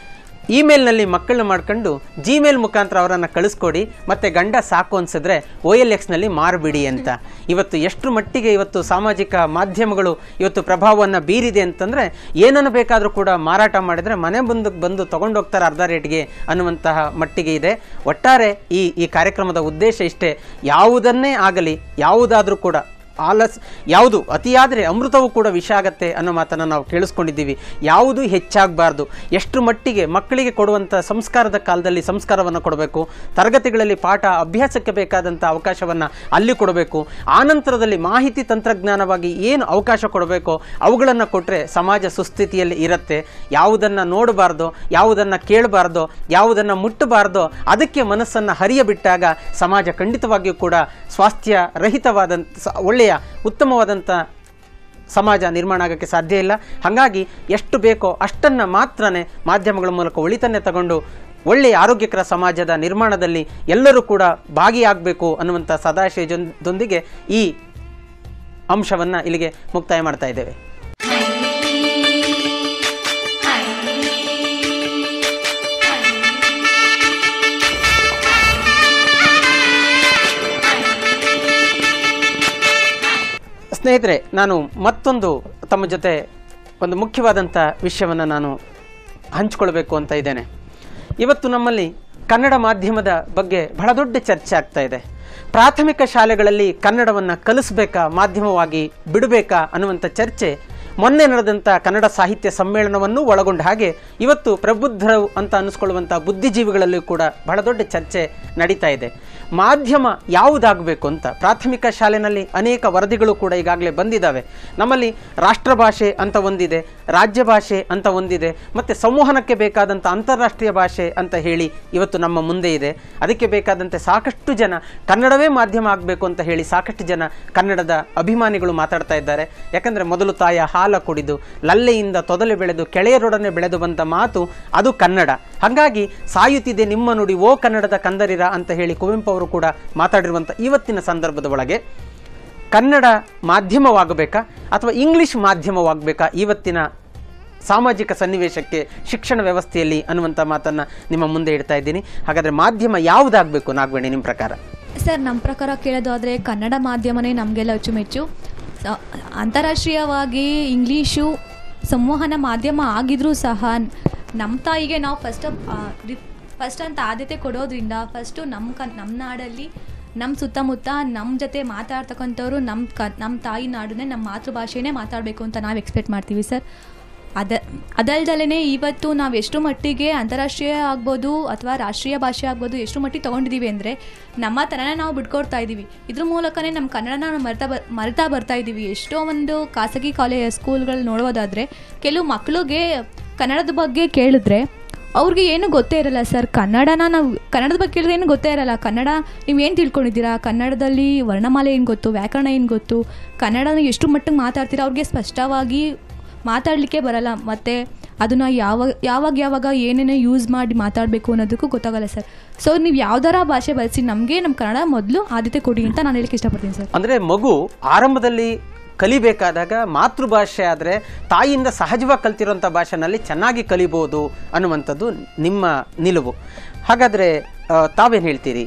ಇಮೇಲ್ನಲ್ಲಿ ಮಕ್ಕಳನ್ನ ಮಾಡ್ಕೊಂಡು ಜಿಮೇಲ್ ಮುಖಾಂತರ ಅವರನ್ನು ಕಳಿಸ್ಕೊಡಿ ಮತ್ತು ಗಂಡ ಸಾಕು ಅನ್ಸಿದ್ರೆ ಒ ಎಲ್ ಎಕ್ಸ್ನಲ್ಲಿ ಮಾರ್ಬಿಡಿ ಅಂತ ಇವತ್ತು ಎಷ್ಟು ಮಟ್ಟಿಗೆ ಇವತ್ತು ಸಾಮಾಜಿಕ ಮಾಧ್ಯಮಗಳು ಇವತ್ತು ಪ್ರಭಾವವನ್ನು ಬೀರಿದೆ ಅಂತಂದರೆ ಏನನ್ನು ಬೇಕಾದರೂ ಕೂಡ ಮಾರಾಟ ಮಾಡಿದರೆ ಮನೆ ಬಂದು ಬಂದು ತೊಗೊಂಡೋಗ್ತಾರೆ ಅರ್ಧ ರೇಟ್ಗೆ ಅನ್ನುವಂತಹ ಮಟ್ಟಿಗೆ ಇದೆ ಒಟ್ಟಾರೆ ಈ ಈ ಕಾರ್ಯಕ್ರಮದ ಉದ್ದೇಶ ಇಷ್ಟೇ ಯಾವುದನ್ನೇ ಆಗಲಿ ಯಾವುದಾದ್ರೂ ಕೂಡ ಆಲಸ್ ಯಾವುದು ಅತಿಯಾದರೆ ಅಮೃತವೂ ಕೂಡ ವಿಷ ಆಗತ್ತೆ ಅನ್ನೋ ಮಾತನ್ನು ನಾವು ಕೇಳಿಸ್ಕೊಂಡಿದ್ದೀವಿ ಯಾವುದು ಹೆಚ್ಚಾಗಬಾರ್ದು ಎಷ್ಟು ಮಟ್ಟಿಗೆ ಮಕ್ಕಳಿಗೆ ಕೊಡುವಂಥ ಸಂಸ್ಕಾರದ ಕಾಲದಲ್ಲಿ ಸಂಸ್ಕಾರವನ್ನು ಕೊಡಬೇಕು ತರಗತಿಗಳಲ್ಲಿ ಪಾಠ ಅಭ್ಯಾಸಕ್ಕೆ ಬೇಕಾದಂಥ ಅವಕಾಶವನ್ನು ಅಲ್ಲಿ ಕೊಡಬೇಕು ಆನಂತರದಲ್ಲಿ ಮಾಹಿತಿ ತಂತ್ರಜ್ಞಾನವಾಗಿ ಏನು ಅವಕಾಶ ಕೊಡಬೇಕೋ ಅವುಗಳನ್ನು ಕೊಟ್ಟರೆ ಸಮಾಜ ಸುಸ್ಥಿತಿಯಲ್ಲಿ ಇರುತ್ತೆ ಯಾವುದನ್ನು ನೋಡಬಾರ್ದು ಯಾವುದನ್ನು ಕೇಳಬಾರ್ದು ಯಾವುದನ್ನು ಮುಟ್ಟಬಾರ್ದು ಅದಕ್ಕೆ ಮನಸ್ಸನ್ನು ಹರಿಯಬಿಟ್ಟಾಗ ಸಮಾಜ ಖಂಡಿತವಾಗಿಯೂ ಕೂಡ ಸ್ವಾಸ್ಥ್ಯ ರಹಿತವಾದಂಥ ಸ- ಒಳ್ಳೆಯ ಉತ್ತಮವಾದಂಥ ಸಮಾಜ ನಿರ್ಮಾಣ ಆಗೋಕ್ಕೆ ಸಾಧ್ಯ ಇಲ್ಲ ಹಾಗಾಗಿ ಎಷ್ಟು ಬೇಕೋ ಅಷ್ಟನ್ನು ಮಾತ್ರನೇ ಮಾಧ್ಯಮಗಳ ಮೂಲಕ ಒಳಿತನ್ನೇ ತಗೊಂಡು ಒಳ್ಳೆಯ ಆರೋಗ್ಯಕರ ಸಮಾಜದ ನಿರ್ಮಾಣದಲ್ಲಿ ಎಲ್ಲರೂ ಕೂಡ ಭಾಗಿಯಾಗಬೇಕು ಅನ್ನುವಂಥ ಸದಾಶಯದೊಂದಿಗೆ ಈ ಅಂಶವನ್ನು ಇಲ್ಲಿಗೆ ಮುಕ್ತಾಯ ಮಾಡ್ತಾ ಇದ್ದೇವೆ ಸ್ನೇಹಿತರೆ ನಾನು ಮತ್ತೊಂದು ತಮ್ಮ ಜೊತೆ ಒಂದು ಮುಖ್ಯವಾದಂಥ ವಿಷಯವನ್ನು ನಾನು ಹಂಚಿಕೊಳ್ಬೇಕು ಅಂತ ಇದ್ದೇನೆ ಇವತ್ತು ನಮ್ಮಲ್ಲಿ ಕನ್ನಡ ಮಾಧ್ಯಮದ ಬಗ್ಗೆ ಬಹಳ ದೊಡ್ಡ ಚರ್ಚೆ ಆಗ್ತಾ ಇದೆ ಪ್ರಾಥಮಿಕ ಶಾಲೆಗಳಲ್ಲಿ ಕನ್ನಡವನ್ನು ಕಲಿಸ್ಬೇಕಾ ಮಾಧ್ಯಮವಾಗಿ ಬಿಡಬೇಕಾ ಅನ್ನುವಂಥ ಚರ್ಚೆ ಮೊನ್ನೆ ನಡೆದಂಥ ಕನ್ನಡ ಸಾಹಿತ್ಯ ಸಮ್ಮೇಳನವನ್ನು ಒಳಗೊಂಡ ಹಾಗೆ ಇವತ್ತು ಪ್ರಬುದ್ಧರು ಅಂತ ಅನ್ನಿಸ್ಕೊಳ್ಳುವಂಥ ಬುದ್ಧಿಜೀವಿಗಳಲ್ಲೂ ಕೂಡ ಬಹಳ ದೊಡ್ಡ ಚರ್ಚೆ ನಡೀತಾ ಇದೆ ಮಾಧ್ಯಮ ಯಾವುದಾಗಬೇಕು ಅಂತ ಪ್ರಾಥಮಿಕ ಶಾಲೆಯಲ್ಲಿ ಅನೇಕ ವರದಿಗಳು ಕೂಡ ಈಗಾಗಲೇ ಬಂದಿದ್ದಾವೆ ನಮ್ಮಲ್ಲಿ ರಾಷ್ಟ್ರಭಾಷೆ ಅಂತ ಒಂದಿದೆ ರಾಜ್ಯ ಭಾಷೆ ಅಂತ ಒಂದಿದೆ ಮತ್ತು ಸಂವಹನಕ್ಕೆ ಬೇಕಾದಂಥ ಅಂತಾರಾಷ್ಟ್ರೀಯ ಭಾಷೆ ಅಂತ ಹೇಳಿ ಇವತ್ತು ನಮ್ಮ ಮುಂದೆ ಇದೆ ಅದಕ್ಕೆ ಬೇಕಾದಂತೆ ಸಾಕಷ್ಟು ಜನ ಕನ್ನಡವೇ ಮಾಧ್ಯಮ ಆಗಬೇಕು ಅಂತ ಹೇಳಿ ಸಾಕಷ್ಟು ಜನ ಕನ್ನಡದ ಅಭಿಮಾನಿಗಳು ಮಾತಾಡ್ತಾ ಇದ್ದಾರೆ ಯಾಕಂದರೆ ಮೊದಲು ತಾಯ ಹಾಲ ಕುಡಿದು ಲಲ್ಲೆಯಿಂದ ತೊದಲೆ ಬೆಳೆದು ಕೆಳೆಯರೊಡನೆ ಬೆಳೆದು ಬಂದ ಮಾತು ಅದು ಕನ್ನಡ ಹಾಗಾಗಿ ಸಾಯುತ್ತಿದೆ ನಿಮ್ಮ ನುಡಿ ಓ ಕನ್ನಡದ ಕಂದರಿರ ಅಂತ ಹೇಳಿ ಕುವೆಂಪು ಅವರು ಕೂಡ ಮಾತಾಡಿರುವಂಥ ಇವತ್ತಿನ ಸಂದರ್ಭದ ಒಳಗೆ ಕನ್ನಡ ಮಾಧ್ಯಮವಾಗಬೇಕಾ ಅಥವಾ ಇಂಗ್ಲಿಷ್ ಮಾಧ್ಯಮವಾಗಬೇಕಾ ಇವತ್ತಿನ ಸಾಮಾಜಿಕ ಸನ್ನಿವೇಶಕ್ಕೆ ಶಿಕ್ಷಣ ವ್ಯವಸ್ಥೆಯಲ್ಲಿ ಅನ್ನುವಂಥ ಮಾತನ್ನು ನಿಮ್ಮ ಮುಂದೆ ಇಡ್ತಾ ಇದ್ದೀನಿ ಹಾಗಾದರೆ ಮಾಧ್ಯಮ ಯಾವುದಾಗಬೇಕು ನಾಗವೇಣಿ ನಿಮ್ಮ ಪ್ರಕಾರ ಸರ್ ನಮ್ಮ ಪ್ರಕಾರ ಕೇಳೋದಾದರೆ ಕನ್ನಡ ಮಾಧ್ಯಮನೇ ನಮಗೆಲ್ಲ ಅಚ್ಚುಮೆಚ್ಚು ಸ- ಅಂತಾರಾಷ್ಟ್ರೀಯವಾಗಿ ಇಂಗ್ಲೀಷು ಸಂವಹನ ಮಾಧ್ಯಮ ಆಗಿದ್ರೂ ಸಹ ನಮ್ಮ ತಾಯಿಗೆ ನಾವು ಫಸ್ಟ್ ಫಸ್ಟ್ ಅಂತ ಆದ್ಯತೆ ಕೊಡೋದ್ರಿಂದ ಫಸ್ಟು ನಮ್ಮ ಕ ನಮ್ಮ ನಾಡಲ್ಲಿ ನಮ್ಮ ಸುತ್ತಮುತ್ತ ನಮ್ಮ ಜೊತೆ ಮಾತಾಡ್ತಕ್ಕಂಥವ್ರು ನಮ್ಮ ಕ ನಮ್ಮ ತಾಯಿ ನಾಡನ್ನೇ ನಮ್ಮ ಮಾತೃಭಾಷೆನೇ ಮಾತಾಡಬೇಕು ಅಂತ ನಾವು ಎಕ್ಸ್ಪೆಕ್ಟ್ ಮಾಡ್ತೀವಿ ಸರ್ ಅದ ಅದಲ್ದಲೇ ಇವತ್ತು ನಾವು ಎಷ್ಟು ಮಟ್ಟಿಗೆ ಅಂತಾರಾಷ್ಟ್ರೀಯ ಆಗ್ಬೋದು ಅಥವಾ ರಾಷ್ಟ್ರೀಯ ಭಾಷೆ ಆಗ್ಬೋದು ಎಷ್ಟು ಮಟ್ಟಿಗೆ ತೊಗೊಂಡಿದ್ದೀವಿ ಅಂದರೆ ನಮ್ಮ ಥರನೇ ನಾವು ಬಿಟ್ಕೊಡ್ತಾ ಇದ್ದೀವಿ ಇದ್ರ ಮೂಲಕನೇ ನಮ್ಮ ಕನ್ನಡನ ನಾವು ಮರ್ತಾ ಬ ಮರಿತಾ ಬರ್ತಾ ಇದ್ದೀವಿ ಎಷ್ಟೋ ಒಂದು ಖಾಸಗಿ ಕಾಲೇಜ್ ಸ್ಕೂಲ್ಗಳು ನೋಡೋದಾದರೆ ಕೆಲವು ಮಕ್ಕಳಿಗೆ ಕನ್ನಡದ ಬಗ್ಗೆ ಕೇಳಿದ್ರೆ ಅವ್ರಿಗೆ ಏನು ಗೊತ್ತೇ ಇರಲ್ಲ ಸರ್ ಕನ್ನಡನ ನಾವು ಕನ್ನಡದ ಬಗ್ಗೆ ಕೇಳಿದ್ರೆ ಏನು ಗೊತ್ತೇ ಇರಲ್ಲ ಕನ್ನಡ ನೀವು ಏನು ತಿಳ್ಕೊಂಡಿದ್ದೀರಾ ಕನ್ನಡದಲ್ಲಿ ವರ್ಣಮಾಲೆ ಏನು ಗೊತ್ತು ವ್ಯಾಕರಣ ಏನು ಗೊತ್ತು ಕನ್ನಡನ ಎಷ್ಟು ಮಟ್ಟಿಗೆ ಮಾತಾಡ್ತೀರಾ ಅವ್ರಿಗೆ ಸ್ಪಷ್ಟವಾಗಿ ಮಾತಾಡಲಿಕ್ಕೆ ಬರಲ್ಲ ಮತ್ತು ಅದನ್ನು ಯಾವ ಯಾವಾಗ ಯಾವಾಗ ಏನೇನೋ ಯೂಸ್ ಮಾಡಿ ಮಾತಾಡಬೇಕು ಅನ್ನೋದಕ್ಕೂ ಗೊತ್ತಾಗಲ್ಲ ಸರ್ ಸೊ ನೀವು ಯಾವ್ದಾರ ಭಾಷೆ ಬಳಸಿ ನಮಗೆ ನಮ್ಮ ಕನ್ನಡ ಮೊದಲು ಆದ್ಯತೆ ಕೊಡಿ ಅಂತ ನಾನು ಹೇಳಕ್ಕೆ ಇಷ್ಟಪಡ್ತೀನಿ ಸರ್ ಅಂದರೆ ಮಗು ಆರಂಭದಲ್ಲಿ ಕಲಿಬೇಕಾದಾಗ ಮಾತೃಭಾಷೆ ಆದರೆ ತಾಯಿಯಿಂದ ಸಹಜವಾಗಿ ಕಲ್ತಿರೋಂಥ ಭಾಷೆನಲ್ಲಿ ಚೆನ್ನಾಗಿ ಕಲಿಬೋದು ಅನ್ನುವಂಥದ್ದು ನಿಮ್ಮ ನಿಲುವು ಹಾಗಾದರೆ ತಾವೇನು ಹೇಳ್ತೀರಿ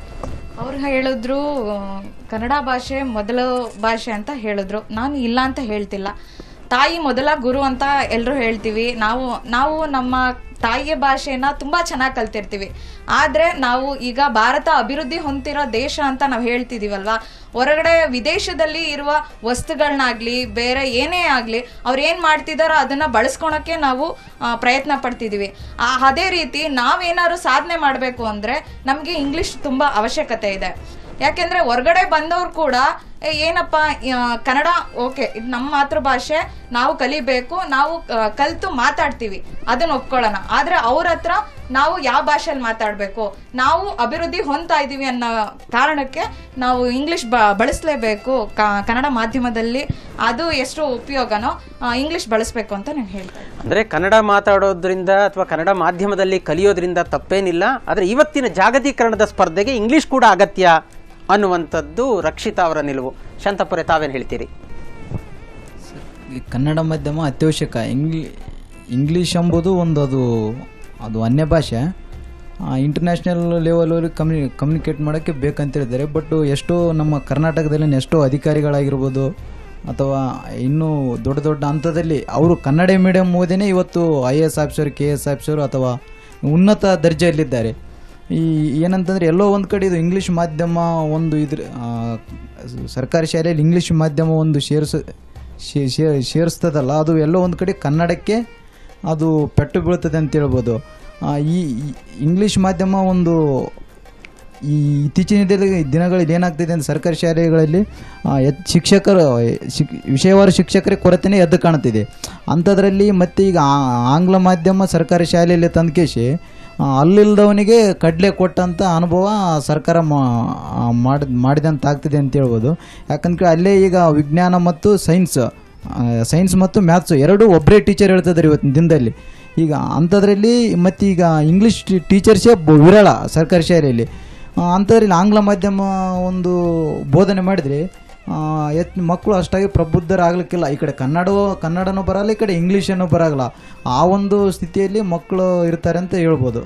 ಅವ್ರು ಹೇಳಿದ್ರು ಆ, ಕನ್ನಡ ಭಾಷೆ ಮೊದಲ ಭಾಷೆ ಅಂತ ಹೇಳಿದ್ರು ನಾನು ಇಲ್ಲ ಅಂತ ಹೇಳ್ತಿಲ್ಲ ತಾಯಿ ಮೊದಲ ಗುರು ಅಂತ ಎಲ್ಲರೂ ಹೇಳ್ತೀವಿ ನಾವು ನಾವು ನಮ್ಮ ತಾಯಿಯ ಭಾಷೆನ ತುಂಬಾ ಚೆನ್ನಾಗಿ ಕಲ್ತಿರ್ತೀವಿ ಆದ್ರೆ ನಾವು ಈಗ ಭಾರತ ಅಭಿವೃದ್ಧಿ ಹೊಂದಿರೋ ದೇಶ ಅಂತ ನಾವು ಹೇಳ್ತಿದೀವಲ್ವಾ ಹೊರಗಡೆ ವಿದೇಶದಲ್ಲಿ ಇರುವ ವಸ್ತುಗಳನ್ನಾಗ್ಲಿ ಬೇರೆ ಏನೇ ಆಗ್ಲಿ ಅವ್ರು ಏನ್ ಮಾಡ್ತಿದಾರೋ ಅದನ್ನ ಬಳಸ್ಕೊಳಕ್ಕೆ ನಾವು ಆ, ಪ್ರಯತ್ನ ಪಡ್ತಿದೀವಿ ಆ, ಅದೇ ರೀತಿ ನಾವೇನಾದ್ರು ಸಾಧನೆ ಮಾಡಬೇಕು ಅಂದ್ರೆ ನಮಗೆ ಇಂಗ್ಲಿಷ್ ತುಂಬಾ ಅವಶ್ಯಕತೆ ಇದೆ ಯಾಕೆಂದ್ರೆ ಹೊರಗಡೆ ಬಂದವ್ರು ಕೂಡ "ಏ, ಏನಪ್ಪ ಆ, ಕನ್ನಡ ಓಕೆ ಇದು ನಮ್ಮ ಮಾತೃಭಾಷೆ ನಾವು ಕಲಿಬೇಕು ನಾವು ಆ, ಕಲ್ತು ಮಾತಾಡ್ತೀವಿ ಅದನ್ನ ಒಪ್ಕೊಳ್ಳೋಣ ಆದ್ರೆ ಅವ್ರ ಹತ್ರ ನಾವು ಯಾವ ಭಾಷೆಯಲ್ಲಿ ಮಾತಾಡಬೇಕು ನಾವು ಅಭಿವೃದ್ಧಿ ಹೊಂದ್ತಾ ಇದೀವಿ ಅನ್ನೋ ಕಾರಣಕ್ಕೆ ನಾವು ಇಂಗ್ಲಿಷ್ ಬ ಬಳಸಲೇಬೇಕು ಕನ್ನಡ ಮಾಧ್ಯಮದಲ್ಲಿ ಅದು ಎಷ್ಟು ಉಪಯೋಗನೋ ಇಂಗ್ಲಿಷ್ ಬಳಸಬೇಕು ಅಂತ ನಾನು ಹೇಳ್ತೇನೆ ಅಂದರೆ ಕನ್ನಡ ಮಾತಾಡೋದ್ರಿಂದ ಅಥವಾ ಕನ್ನಡ ಮಾಧ್ಯಮದಲ್ಲಿ ಕಲಿಯೋದ್ರಿಂದ ತಪ್ಪೇನಿಲ್ಲ ಆದರೆ ಇವತ್ತಿನ ಜಾಗತೀಕರಣದ ಸ್ಪರ್ಧೆಗೆ ಇಂಗ್ಲೀಷ್ ಕೂಡ ಅಗತ್ಯ ಅನ್ನುವಂಥದ್ದು ರಕ್ಷಿತಾ ಅವರ ನಿಲುವು ಶಾಂತಪುರೆ ತಾವೇನು ಹೇಳ್ತೀರಿ ಈ ಕನ್ನಡ ಮಾಧ್ಯಮ ಅತ್ಯವಶ್ಯಕ ಇಂಗ್ಲಿ ಇಂಗ್ಲೀಷ್ ಎಂಬುದು ಒಂದು ಅದು ಅದು ಅನ್ಯ ಭಾಷೆ ಇಂಟರ್ನ್ಯಾಷನಲ್ ಲೆವೆಲಲ್ಲಿ ಕಮ್ಯುನಿ ಕಮ್ಯುನಿಕೇಟ್ ಮಾಡೋಕ್ಕೆ ಬೇಕಂತ ಹೇಳಿದ್ದಾರೆ ಬಟ್ ಎಷ್ಟೋ ನಮ್ಮ ಕರ್ನಾಟಕದಲ್ಲಿನ ಎಷ್ಟೋ ಅಧಿಕಾರಿಗಳಾಗಿರ್ಬೋದು ಅಥವಾ ಇನ್ನೂ ದೊಡ್ಡ ದೊಡ್ಡ ಹಂತದಲ್ಲಿ ಅವರು ಕನ್ನಡ ಮೀಡಿಯಂ ಓದಿನೇ ಇವತ್ತು I A S officer K S officer ಅಥವಾ ಉನ್ನತ ದರ್ಜೆಯಲ್ಲಿದ್ದಾರೆ ಈ ಏನಂತಂದರೆ ಎಲ್ಲೋ ಒಂದು ಕಡೆ ಇದು ಇಂಗ್ಲೀಷ್ ಮಾಧ್ಯಮ ಒಂದು ಇದ್ರ ಆ, ಸರ್ಕಾರಿ ಶಾಲೆಯಲ್ಲಿ ಇಂಗ್ಲೀಷ್ ಮಾಧ್ಯಮ ಒಂದು ಸೇರಿಸ ಶೇ- ಶೇ- ಸೇರಿಸ್ತದಲ್ಲ ಅದು ಎಲ್ಲೋ ಒಂದು ಕಡೆ ಕನ್ನಡಕ್ಕೆ ಅದು ಪೆಟ್ಟು ಬೀಳ್ತದೆ ಅಂತ ಹೇಳ್ಬೋದು ಆ, ಈ ಈ ಇಂಗ್ಲೀಷ್ ಮಾಧ್ಯಮ ಒಂದು ಈ ಇತ್ತೀಚಿನ ದಿನದಲ್ಲಿ ದಿನಗಳಲ್ಲಿ ಏನಾಗ್ತಿದೆ ಅಂತ ಸರ್ಕಾರಿ ಶಾಲೆಗಳಲ್ಲಿ ಆ, ಎತ್ ಶಿಕ್ಷಕರು ಶಿಕ್ ವಿಷಯವಾರು ಶಿಕ್ಷಕರ ಕೊರತೆನೇ ಎದ್ದು ಕಾಣ್ತಿದೆ ಅಂಥದ್ರಲ್ಲಿ ಮತ್ತೆ ಈಗ ಆ- ಆಂಗ್ಲ ಮಾಧ್ಯಮ ಸರ್ಕಾರಿ ಶಾಲೆಯಲ್ಲಿ ತಂದ್ಕೇಸಿ ಅಲ್ಲಿಲ್ದವನಿಗೆ ಕಡಲೆ ಕೊಟ್ಟಂಥ ಅನುಭವ ಸರ್ಕಾರ ಮಾಡಿ ಮಾಡಿದಂತಾಗ್ತಿದೆ ಅಂತ ಹೇಳ್ಬೋದು ಯಾಕಂದ್ರೆ ಅಲ್ಲೇ ಈಗ ವಿಜ್ಞಾನ ಮತ್ತು ಸೈನ್ಸ್ ಸೈನ್ಸ್ ಮತ್ತು ಮ್ಯಾಥ್ಸು ಎರಡೂ ಒಬ್ಬರೇ ಟೀಚರ್ ಹೇಳ್ತಿದ್ದಾರೆ ಇವತ್ತಿನ ದಿನದಲ್ಲಿ ಈಗ ಅಂಥದ್ರಲ್ಲಿ ಮತ್ತು ಈಗ ಇಂಗ್ಲೀಷ್ ಟೀಚರ್ಸೇ ಬ- ವಿರಳ ಸರ್ಕಾರಿ ಶಾಲೆಯಲ್ಲಿ ಆ, ಅಂಥದ್ರಲ್ಲಿ ಆಂಗ್ಲ ಮಾಧ್ಯಮ ಒಂದು ಬೋಧನೆ ಮಾಡಿದರೆ ಎತ್ ಮಕ್ಕಳು ಅಷ್ಟಾಗಿ ಪ್ರಬುದ್ಧರಾಗಲಿಕ್ಕಿಲ್ಲ ಈ ಕಡೆ ಕನ್ನಡ ಕನ್ನಡನೂ ಬರಲ್ಲ ಈ ಕಡೆ ಇಂಗ್ಲೀಷನ್ನು ಬರಲ್ಲ ಆ ಒಂದು ಸ್ಥಿತಿಯಲ್ಲಿ ಮಕ್ಕಳು ಇರ್ತಾರೆ ಅಂತ ಹೇಳ್ಬೋದು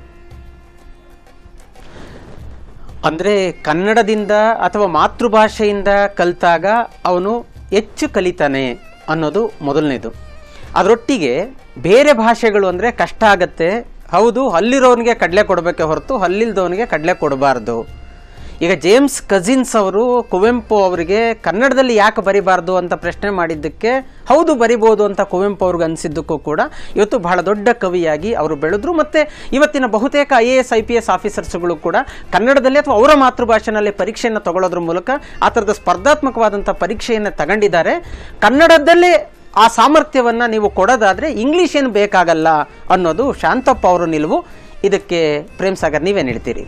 ಅಂದರೆ ಕನ್ನಡದಿಂದ ಅಥವಾ ಮಾತೃಭಾಷೆಯಿಂದ ಕಲಿತಾಗ ಅವನು ಹೆಚ್ಚು ಕಲಿತಾನೆ ಅನ್ನೋದು ಮೊದಲನೇದು ಅದರೊಟ್ಟಿಗೆ ಬೇರೆ ಭಾಷೆಗಳು ಅಂದರೆ ಕಷ್ಟ ಆಗತ್ತೆ ಹೌದು ಅಲ್ಲಿರೋನಿಗೆ ಕಡಲೆ ಕೊಡಬೇಕೆ ಹೊರತು ಅಲ್ಲಿಲ್ದವನಿಗೆ ಕಡಲೆ ಕೊಡಬಾರ್ದು ಈಗ ಜೇಮ್ಸ್ ಕಜಿನ್ಸ್ ಅವರು ಕುವೆಂಪು ಅವರಿಗೆ ಕನ್ನಡದಲ್ಲಿ ಯಾಕೆ ಬರಿಬಾರ್ದು ಅಂತ ಪ್ರಶ್ನೆ ಮಾಡಿದ್ದಕ್ಕೆ ಹೌದು ಬರಿಬೋದು ಅಂತ ಕುವೆಂಪು ಅವ್ರಿಗೆ ಅನಿಸಿದ್ದಕ್ಕೂ ಕೂಡ ಇವತ್ತು ಬಹಳ ದೊಡ್ಡ ಕವಿಯಾಗಿ ಅವರು ಬೆಳೆದ್ರು ಮತ್ತು ಇವತ್ತಿನ ಬಹುತೇಕ I A S I P S ಆಫೀಸರ್ಸ್ಗಳು ಕೂಡ ಕನ್ನಡದಲ್ಲಿ ಅಥವಾ ಅವರ ಮಾತೃಭಾಷೆನಲ್ಲಿ ಪರೀಕ್ಷೆಯನ್ನು ತಗೊಳ್ಳೋದ್ರ ಮೂಲಕ ಆ ಥರದ ಸ್ಪರ್ಧಾತ್ಮಕವಾದಂಥ ಪರೀಕ್ಷೆಯನ್ನು ತಗೊಂಡಿದ್ದಾರೆ ಕನ್ನಡದಲ್ಲೇ ಆ ಸಾಮರ್ಥ್ಯವನ್ನು ನೀವು ಕೊಡೋದಾದರೆ ಇಂಗ್ಲೀಷ್ ಏನು ಬೇಕಾಗಲ್ಲ ಅನ್ನೋದು ಶಾಂತಪ್ಪ ಅವರ ನಿಲುವು ಇದಕ್ಕೆ ಪ್ರೇಮ್ ಸಾಗರ್ ನೀವೇನು ಹೇಳ್ತೀರಿ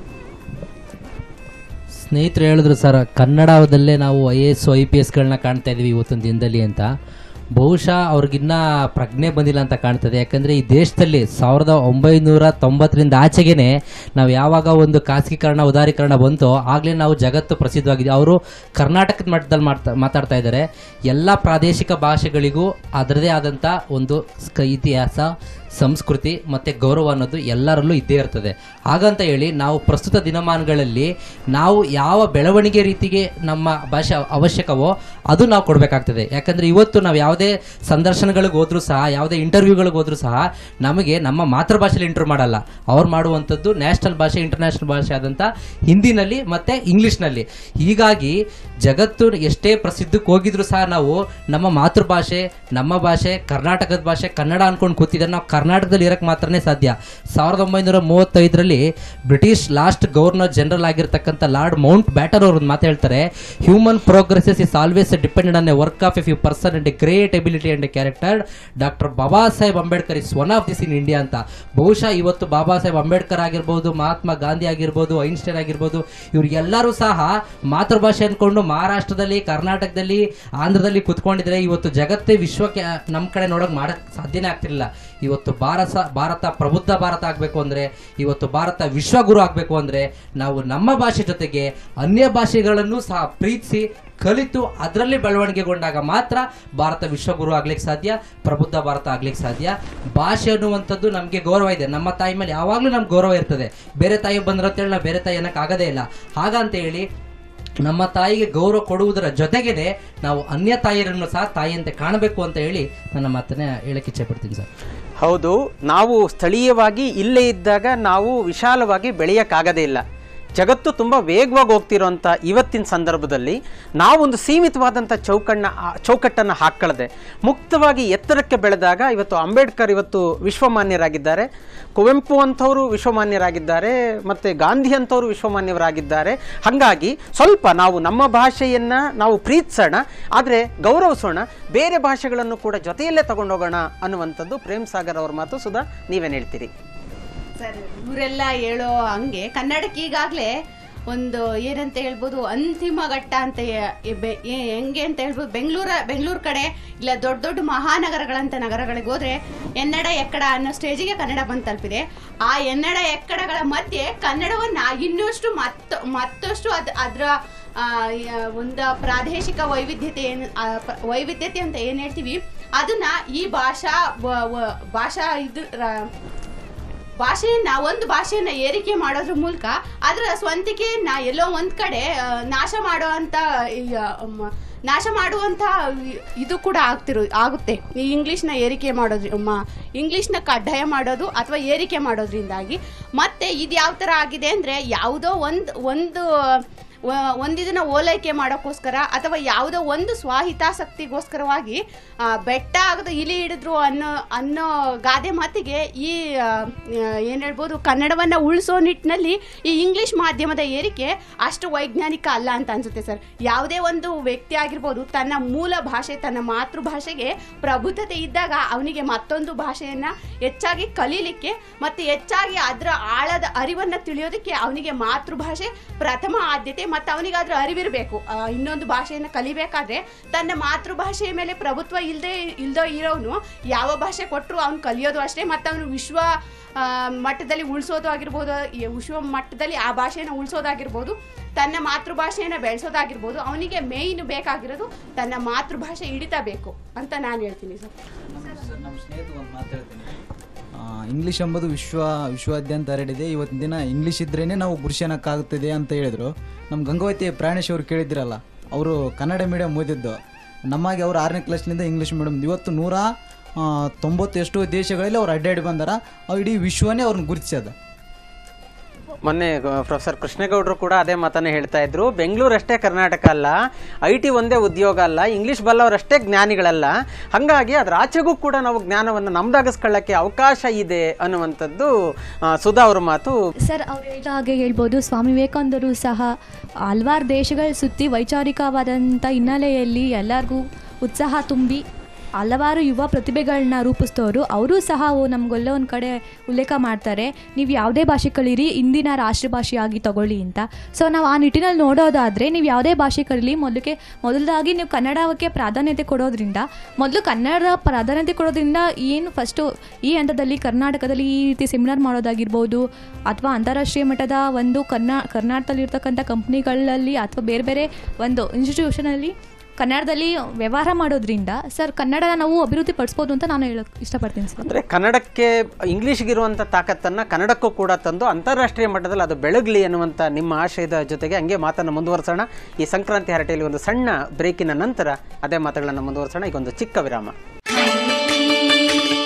ಸ್ನೇಹಿತರು ಹೇಳಿದ್ರು ಸರ್ ಕನ್ನಡದಲ್ಲೇ ನಾವು I A S I P ಎಸ್ಗಳನ್ನ ಕಾಣ್ತಾ ಇದೀವಿ ಇವತ್ತಿನ ದಿನದಲ್ಲಿ ಅಂತ ಬಹುಶಃ ಅವ್ರಿಗಿನ್ನ ಪ್ರಜ್ಞೆ ಬಂದಿಲ್ಲ ಅಂತ ಕಾಣ್ತದೆ ಯಾಕಂದರೆ ಈ ದೇಶದಲ್ಲಿ ಸಾವಿರದ ಒಂಬೈನೂರ ತೊಂಬತ್ತರಿಂದ ಆಚೆಗೇನೆ ನಾವು ಯಾವಾಗ ಒಂದು ಖಾಸಗೀಕರಣ ಉದಾರೀಕರಣ ಬಂತೋ ಆಗಲೇ ನಾವು ಜಗತ್ತು ಪ್ರಸಿದ್ಧವಾಗಿದೆ ಅವರು ಕರ್ನಾಟಕದ ಮಟ್ಟದಲ್ಲಿ ಮಾಡ್ತಾ ಮಾತಾಡ್ತಾ ಇದ್ದಾರೆ ಎಲ್ಲ ಪ್ರಾದೇಶಿಕ ಭಾಷೆಗಳಿಗೂ ಅದರದೇ ಆದಂಥ ಒಂದು ಸ್ಕ- ಇತಿಹಾಸ ಸಂಸ್ಕೃತಿ ಮತ್ತು ಗೌರವ ಅನ್ನೋದು ಎಲ್ಲರಲ್ಲೂ ಇದ್ದೇ ಇರ್ತದೆ ಹಾಗಂತ ಹೇಳಿ ನಾವು ಪ್ರಸ್ತುತ ದಿನಮಾನಗಳಲ್ಲಿ ನಾವು ಯಾವ ಬೆಳವಣಿಗೆ ರೀತಿಗೆ ನಮ್ಮ ಭಾಷೆ ಅವಶ್ಯಕವೋ ಅದು ನಾವು ಕೊಡಬೇಕಾಗ್ತದೆ ಯಾಕಂದರೆ ಇವತ್ತು ನಾವು ಯಾವುದೇ ಸಂದರ್ಶನಗಳಿಗೆ ಹೋದ್ರೂ ಸಹ ಯಾವುದೇ ಇಂಟರ್ವ್ಯೂಗಳಿಗೆ ಹೋದ್ರೂ ಸಹ ನಮಗೆ ನಮ್ಮ ಮಾತೃಭಾಷೆಯಲ್ಲಿ ಇಂಟರ್ವ್ಯೂ ಮಾಡಲ್ಲ ಅವ್ರು ಮಾಡುವಂಥದ್ದು ನ್ಯಾಷನಲ್ ಭಾಷೆ ಇಂಟರ್ನ್ಯಾಷನಲ್ ಭಾಷೆ ಆದಂಥ ಹಿಂದಿನಲ್ಲಿ ಮತ್ತು ಇಂಗ್ಲೀಷ್ನಲ್ಲಿ ಹೀಗಾಗಿ ಜಗತ್ತು ಎಷ್ಟೇ ಪ್ರಸಿದ್ಧಕ್ಕೆ ಹೋಗಿದ್ರು ಸಹ ನಾವು ನಮ್ಮ ಮಾತೃಭಾಷೆ ನಮ್ಮ ಭಾಷೆ ಕರ್ನಾಟಕದ ಭಾಷೆ ಕನ್ನಡ ಅನ್ಕೊಂಡು ಕೂತಿದ್ರೆ ನಾವು ಕರ್ನಾಟಕದಲ್ಲಿ ಇರಕ್ಕೆ ಮಾತ್ರನೇ ಸಾಧ್ಯ ಸಾವಿರದ ಒಂಬೈನೂರ ಮೂವತ್ತೈದರಲ್ಲಿ ಬ್ರಿಟಿಷ್ ಲಾಸ್ಟ್ ಗವರ್ನರ್ ಜನರಲ್ ಆಗಿರ್ತಕ್ಕಂಥ ಲಾರ್ಡ್ ಮೌಂಟ್ ಬ್ಯಾಟರ್ ಅವ್ರದ್ದು ಮಾತು ಹೇಳ್ತಾರೆ human progresses is always depended on a work of a few person and a great ability and a character doctor Baba Saheb Ambedkar is one of this in India ಅಂತ ಬಹುಶಃ ಇವತ್ತು ಬಾಬಾ ಸಾಹೇಬ್ ಅಂಬೇಡ್ಕರ್ ಆಗಿರ್ಬೋದು ಮಹಾತ್ಮ ಗಾಂಧಿ ಆಗಿರ್ಬೋದು Einstein ಆಗಿರ್ಬೋದು ಇವ್ರಿಗೆಲ್ಲರೂ ಸಹ ಮಾತೃಭಾಷೆ ಅಂದ್ಕೊಂಡು ಮಹಾರಾಷ್ಟ್ರದಲ್ಲಿ ಕರ್ನಾಟಕದಲ್ಲಿ ಆಂಧ್ರದಲ್ಲಿ ಕುತ್ಕೊಂಡಿದ್ರೆ ಇವತ್ತು ಜಗತ್ತೇ ವಿಶ್ವಕ್ಕೆ ನಮ್ಮ ಕಡೆ ನೋಡೋಕೆ ಮಾಡಕ್ ಸಾಧ್ಯನೇ ಆಗ್ತಿರಲಿಲ್ಲ ಇವತ್ತು ಭಾರತ ಭಾರತ ಪ್ರಬುದ್ಧ ಭಾರತ ಆಗಬೇಕು ಅಂದರೆ ಇವತ್ತು ಭಾರತ ವಿಶ್ವಗುರು ಆಗಬೇಕು ಅಂದರೆ ನಾವು ನಮ್ಮ ಭಾಷೆ ಜೊತೆಗೆ ಅನ್ಯ ಭಾಷೆಗಳನ್ನು ಸಹ ಪ್ರೀತಿಸಿ ಕಲಿತು ಅದರಲ್ಲಿ ಬೆಳವಣಿಗೆಗೊಂಡಾಗ ಮಾತ್ರ ಭಾರತ ವಿಶ್ವಗುರು ಆಗ್ಲಿಕ್ಕೆ ಸಾಧ್ಯ ಪ್ರಬುದ್ಧ ಭಾರತ ಆಗ್ಲಿಕ್ಕೆ ಸಾಧ್ಯ ಭಾಷೆ ಅನ್ನುವಂಥದ್ದು ನಮಗೆ ಗೌರವ ಇದೆ ನಮ್ಮ ತಾಯಿ ಮೇಲೆ ಯಾವಾಗಲೂ ನಮ್ಗೆ ಗೌರವ ಇರ್ತದೆ ಬೇರೆ ತಾಯಿ ಬಂದ್ರೆ ಅಂತೇಳಿ ನಾವು ಬೇರೆ ತಾಯಿ ಅನ್ನಕ್ಕೆ ಆಗೋದೇ ಇಲ್ಲ ಹಾಗಂತ ಹೇಳಿ ನಮ್ಮ ತಾಯಿಗೆ ಗೌರವ ಕೊಡುವುದರ ಜೊತೆಗೇನೆ ನಾವು ಅನ್ಯ ತಾಯಿಯರನ್ನು ಸಹ ತಾಯಿಯಂತೆ ಕಾಣಬೇಕು ಅಂತ ಹೇಳಿ ನನ್ನ ಮಾತನ್ನ ಹೇಳಕ್ಕೆ ಇಚ್ಛೆ ಪಡ್ತೀನಿ ಸರ್ ಹೌದು ನಾವು ಸ್ಥಳೀಯವಾಗಿ ಇಲ್ಲೇ ಇದ್ದಾಗ ನಾವು ವಿಶಾಲವಾಗಿ ಬೆಳೆಯೋಕ್ಕಾಗದೇ ಇಲ್ಲ ಜಗತ್ತು ತುಂಬ ವೇಗವಾಗಿ ಹೋಗ್ತಿರೋಂಥ ಇವತ್ತಿನ ಸಂದರ್ಭದಲ್ಲಿ ನಾವೊಂದು ಸೀಮಿತವಾದಂಥ ಚೌಕಣ್ಣ ಚೌಕಟ್ಟನ್ನು ಹಾಕ್ಕೊಳ್ಳದೆ ಮುಕ್ತವಾಗಿ ಎತ್ತರಕ್ಕೆ ಬೆಳೆದಾಗ ಇವತ್ತು ಅಂಬೇಡ್ಕರ್ ಇವತ್ತು ವಿಶ್ವಮಾನ್ಯರಾಗಿದ್ದಾರೆ ಕುವೆಂಪು ಅಂಥವರು ವಿಶ್ವಮಾನ್ಯರಾಗಿದ್ದಾರೆ ಮತ್ತು ಗಾಂಧಿ ಅಂಥವರು ವಿಶ್ವಮಾನ್ಯರಾಗಿದ್ದಾರೆ ಹಾಗಾಗಿ ಸ್ವಲ್ಪ ನಾವು ನಮ್ಮ ಭಾಷೆಯನ್ನು ನಾವು ಪ್ರೀತಿಸೋಣ ಆದರೆ ಗೌರವಿಸೋಣ ಬೇರೆ ಭಾಷೆಗಳನ್ನು ಕೂಡ ಜೊತೆಯಲ್ಲೇ ತಗೊಂಡೋಗೋಣ ಅನ್ನುವಂಥದ್ದು ಪ್ರೇಮ್ ಸಾಗರ್ ಅವ್ರ ಮಾತು ಸುಧಾ ನೀವೇನು ಹೇಳ್ತೀರಿ ಸರ್ ಇವರೆಲ್ಲ ಹೇಳೋ ಹಂಗೆ ಕನ್ನಡಕ್ಕೆ ಈಗಾಗಲೇ ಒಂದು ಏನಂತ ಹೇಳ್ಬೋದು ಅಂತಿಮ ಘಟ್ಟ ಅಂತ ಎ- ಎ- ಬೆ- ಎ- ಹೆಂಗೆ ಅಂತ ಹೇಳ್ಬೋದು ಬೆಂಗಳೂರ ಬೆಂಗಳೂರು ಕಡೆ ಇಲ್ಲ ದೊಡ್ಡ ದೊಡ್ಡ ಮಹಾನಗರಗಳಂತ ನಗರಗಳಿಗೆ ಹೋದ್ರೆ ಎನ್ನಡ ಎಕ್ಕಡ ಅನ್ನೋ ಸ್ಟೇಜಿಗೆ ಕನ್ನಡ ಬಂದು ತಲುಪಿದೆ ಆ ಎನ್ನಡ ಎಕ್ಕಡಗಳ ಮಧ್ಯೆ ಕನ್ನಡವನ್ನ ಇನ್ನಷ್ಟು ಮತ್ತ ಮತ್ತಷ್ಟು ಅದ್ ಅದರ ಒಂದು ಪ್ರಾದೇಶಿಕ ವೈವಿಧ್ಯತೆ ಏನು ಆ, ಪ- ವೈವಿಧ್ಯತೆ ಅಂತ ಏನು ಹೇಳ್ತೀವಿ ಅದನ್ನ ಈ ಭಾಷಾ ವ- ವ- ಭಾಷಾ ಇದು ರ- ಭಾಷೆಯನ್ನ ಒಂದು ಭಾಷೆಯನ್ನ ಏರಿಕೆ ಮಾಡೋದ್ರ ಮೂಲಕ ಅದರ ಸ್ವಂತಿಕೆಯನ್ನ ಎಲ್ಲೋ ಒಂದ್ ಕಡೆ ಆ, ನಾಶ ಮಾಡುವಂತ ಈ, ಆ, ಮ- ನಾಶ ಮಾಡುವಂತ ಇದು ಕೂಡ ಆಗ್ತಿರೋ ಆಗುತ್ತೆ ಈ ಇಂಗ್ಲೀಷ್ನ ಏರಿಕೆ ಮಾಡೋದ್ರ ಮ- ಇಂಗ್ಲೀಷ್ನ ಕಡ್ಡಾಯ ಮಾಡೋದು ಅಥವಾ ಏರಿಕೆ ಮಾಡೋದ್ರಿಂದಾಗಿ ಮತ್ತೆ ಇದು ಯಾವ ಥರ ಆಗಿದೆ ಅಂದರೆ ಯಾವುದೋ ಒಂದು ಒಂದು ವ- ಒಂದಿದನ್ನ ಓಲೈಕೆ ಮಾಡೋಕ್ಕೋಸ್ಕರ ಅಥವಾ ಯಾವುದೋ ಒಂದು ಸ್ವಹಿತಾಸಕ್ತಿಗೋಸ್ಕರವಾಗಿ ಆ, ಬೆಟ್ಟ ಆಗದ ಇಲಿ ಹಿಡಿದ್ರು ಅನ್ನೋ ಅನ್ನೋ ಗಾದೆ ಮಾತಿಗೆ ಈ ಏನು ಹೇಳ್ಬೋದು ಕನ್ನಡವನ್ನು ಉಳಿಸೋ ನಿಟ್ಟಿನಲ್ಲಿ ಈ ಇಂಗ್ಲಿಷ್ ಮಾಧ್ಯಮದ ಏರಿಕೆ ಅಷ್ಟು ವೈಜ್ಞಾನಿಕ ಅಲ್ಲ ಅಂತ ಅನ್ಸುತ್ತೆ ಸರ್ ಯಾವುದೇ ಒಂದು ವ್ಯಕ್ತಿ ಆಗಿರ್ಬೋದು ತನ್ನ ಮೂಲ ಭಾಷೆ ತನ್ನ ಮಾತೃಭಾಷೆಗೆ ಪ್ರಬುದ್ಧತೆ ಇದ್ದಾಗ ಅವನಿಗೆ ಮತ್ತೊಂದು ಭಾಷೆಯನ್ನು ಹೆಚ್ಚಾಗಿ ಕಲೀಲಿಕ್ಕೆ ಮತ್ತು ಹೆಚ್ಚಾಗಿ ಅದರ ಆಳದ ಅರಿವನ್ನು ತಿಳಿಯೋದಕ್ಕೆ ಅವನಿಗೆ ಮಾತೃಭಾಷೆ ಪ್ರಥಮ ಆದ್ಯತೆ ಮತ್ತು ಅವನಿಗೆ ಅದರ ಅರಿವಿರಬೇಕು ಇನ್ನೊಂದು ಭಾಷೆಯನ್ನು ಕಲಿಬೇಕಾದ್ರೆ ತನ್ನ ಮಾತೃಭಾಷೆಯ ಮೇಲೆ ಪ್ರಭುತ್ವ ಇಲ್ಲದೆ ಇಲ್ದೋ ಇರೋನು ಯಾವ ಭಾಷೆ ಕೊಟ್ಟರು ಅವ್ನು ಕಲಿಯೋದು ಅಷ್ಟೇ ಮತ್ತು ಅವನು ವಿಶ್ವ ಆ, ಮಟ್ಟದಲ್ಲಿ ಉಳಿಸೋದು ಆಗಿರ್ಬೋದು ಈ ವಿಶ್ವ ಮಟ್ಟದಲ್ಲಿ ಆ ಭಾಷೆಯನ್ನು ಉಳಿಸೋದಾಗಿರ್ಬೋದು ತನ್ನ ಮಾತೃಭಾಷೆಯನ್ನು ಬೆಳೆಸೋದಾಗಿರ್ಬೋದು ಅವನಿಗೆ ಮೇಯ್ನ್ ಬೇಕಾಗಿರೋದು ತನ್ನ ಮಾತೃಭಾಷೆ ಹಿಡಿತಾ ಬೇಕು ಅಂತ ನಾನು ಹೇಳ್ತೀನಿ ಸರ್ ನಮ್ಮ ಸ್ನೇಹಿತ ಒಂದು ಮಾತು ಹೇಳ್ತೀನಿ ಆ, ಇಂಗ್ಲೀಷ್ ಎಂಬುದು ವಿಶ್ವ ವಿಶ್ವಾದ್ಯಂತ ಹರಡಿದೆ ಇವತ್ತಿನ ದಿನ ಇಂಗ್ಲೀಷ್ ಇದ್ರೇ ನಾವು ಗುರುಶನಕ್ಕಾಗುತ್ತದೆ ಅಂತ ಹೇಳಿದರು ನಮ್ಮ ಗಂಗಾವತಿ ಪ್ರಾಣೇಶ್ ಅವರು ಕೇಳಿದ್ರಲ್ಲ ಅವರು ಕನ್ನಡ ಮೀಡಿಯಂ ಓದಿದ್ದು ನಮಗೆ ಅವರು ಆರನೇ ಕ್ಲಾಸ್ನಿಂದ ಇಂಗ್ಲೀಷ್ ಮೀಡಿಯಂ ಇವತ್ತು ನೂರ ಆ, ತೊಂಬತ್ತು ಎಷ್ಟೋ ದೇಶಗಳಲ್ಲಿ ಅವ್ರು ಅಡ್ಡಾಡಿ ಬಂದಾರ ಅವು ಇಡೀ ವಿಶ್ವನೇ ಅವ್ರನ್ನ ಗುರುತಿಸ್ಯದ ಮೊನ್ನೆ ಪ್ರೊಫೆಸರ್ ಕೃಷ್ಣೇಗೌಡರು ಕೂಡ ಅದೇ ಮಾತನ್ನೇ ಹೇಳ್ತಾ ಇದ್ರು ಬೆಂಗಳೂರು ಅಷ್ಟೇ ಕರ್ನಾಟಕ ಅಲ್ಲ ಐ ಟಿ ಒಂದೇ ಉದ್ಯೋಗ ಅಲ್ಲ ಇಂಗ್ಲಿಷ್ ಬಲ್ಲವರಷ್ಟೇ ಜ್ಞಾನಿಗಳಲ್ಲ ಹಾಗಾಗಿ ಅದ್ರ ಆಚೆಗೂ ಕೂಡ ನಾವು ಜ್ಞಾನವನ್ನು ನಮ್ದಾಗಿಸ್ಕೊಳ್ಳೋಕ್ಕೆ ಅವಕಾಶ ಇದೆ ಅನ್ನುವಂಥದ್ದು ಆ, ಸುಧಾ ಅವ್ರ ಮಾತು ಸರ್ ಅವ್ರು ಹೇಳಿದ ಹಾಗೆ ಹೇಳ್ಬೋದು ಸ್ವಾಮಿ ವಿವೇಕಾನಂದರು ಸಹ ಹಲವಾರು ದೇಶಗಳ ಸುತ್ತಿ ವೈಚಾರಿಕವಾದಂಥ ಹಿನ್ನೆಲೆಯಲ್ಲಿ ಎಲ್ಲರಿಗೂ ಉತ್ಸಾಹ ತುಂಬಿ ಹಲವಾರು ಯುವ ಪ್ರತಿಭೆಗಳನ್ನ ರೂಪಿಸ್ತವರು ಅವರು ಸಹ ಓ ನಮಗೆಲ್ಲ ಒಂದು ಕಡೆ ಉಲ್ಲೇಖ ಮಾಡ್ತಾರೆ ನೀವು ಯಾವುದೇ ಭಾಷೆ ಕಲೀರಿ ಇಂದಿನ ರಾಷ್ಟ್ರ ಭಾಷೆಯಾಗಿ ತಗೊಳ್ಳಿ ಅಂತ ಸೊ ನಾವು ಆ ನಿಟ್ಟಿನಲ್ಲಿ ನೋಡೋದಾದರೆ ನೀವು ಯಾವುದೇ ಭಾಷೆ ಕಲೀಲಿ ಮೊದಲಿಗೆ ಮೊದಲಾಗಿ ನೀವು ಕನ್ನಡಕ್ಕೆ ಪ್ರಾಧಾನ್ಯತೆ ಕೊಡೋದ್ರಿಂದ ಮೊದಲು ಕನ್ನಡ ಪ್ರಾಧಾನ್ಯತೆ ಕೊಡೋದ್ರಿಂದ ಏನು ಫಸ್ಟು ಈ ಹಂತದಲ್ಲಿ ಕರ್ನಾಟಕದಲ್ಲಿ ಈ ರೀತಿ ಸೆಮಿನಾರ್ ಮಾಡೋದಾಗಿರ್ಬೋದು ಅಥವಾ ಅಂತಾರಾಷ್ಟ್ರೀಯ ಮಟ್ಟದ ಒಂದು ಕರ್ನಾ ಕರ್ನಾಟಕದಲ್ಲಿರ್ತಕ್ಕಂಥ ಕಂಪ್ನಿಗಳಲ್ಲಿ ಅಥವಾ ಬೇರೆ ಬೇರೆ ಒಂದು ಇನ್ಸ್ಟಿಟ್ಯೂಷನಲ್ಲಿ ಕನ್ನಡದಲ್ಲಿ ವ್ಯವಹಾರ ಮಾಡೋದ್ರಿಂದ ಸರ್ ಕನ್ನಡನ ನಾವು ಅಭಿವೃದ್ಧಿ ಪಡಿಸ್ಬೋದು ಅಂತ ನಾನು ಹೇಳೋಕ್ಕೆ ಇಷ್ಟಪಡ್ತೀನಿ ಸರ್ ಅಂದರೆ ಕನ್ನಡಕ್ಕೆ ಇಂಗ್ಲೀಷ್ಗಿರುವಂಥ ತಾಕತ್ತನ್ನು ಕನ್ನಡಕ್ಕೂ ಕೂಡ ತಂದು ಅಂತಾರಾಷ್ಟ್ರೀಯ ಮಟ್ಟದಲ್ಲಿ ಅದು ಬೆಳಗಲಿ ಅನ್ನುವಂಥ ನಿಮ್ಮ ಆಶಯದ ಜೊತೆಗೆ ಹಂಗೆ ಮಾತನ್ನು ಮುಂದುವರಿಸೋಣ ಈ ಸಂಕ್ರಾಂತಿ ಹರಟೆಯಲ್ಲಿ ಒಂದು ಸಣ್ಣ ಬ್ರೇಕಿನ ನಂತರ ಅದೇ ಮಾತುಗಳನ್ನು ಮುಂದುವರಿಸೋಣ ಈಗ ಒಂದು ಚಿಕ್ಕ ವಿರಾಮ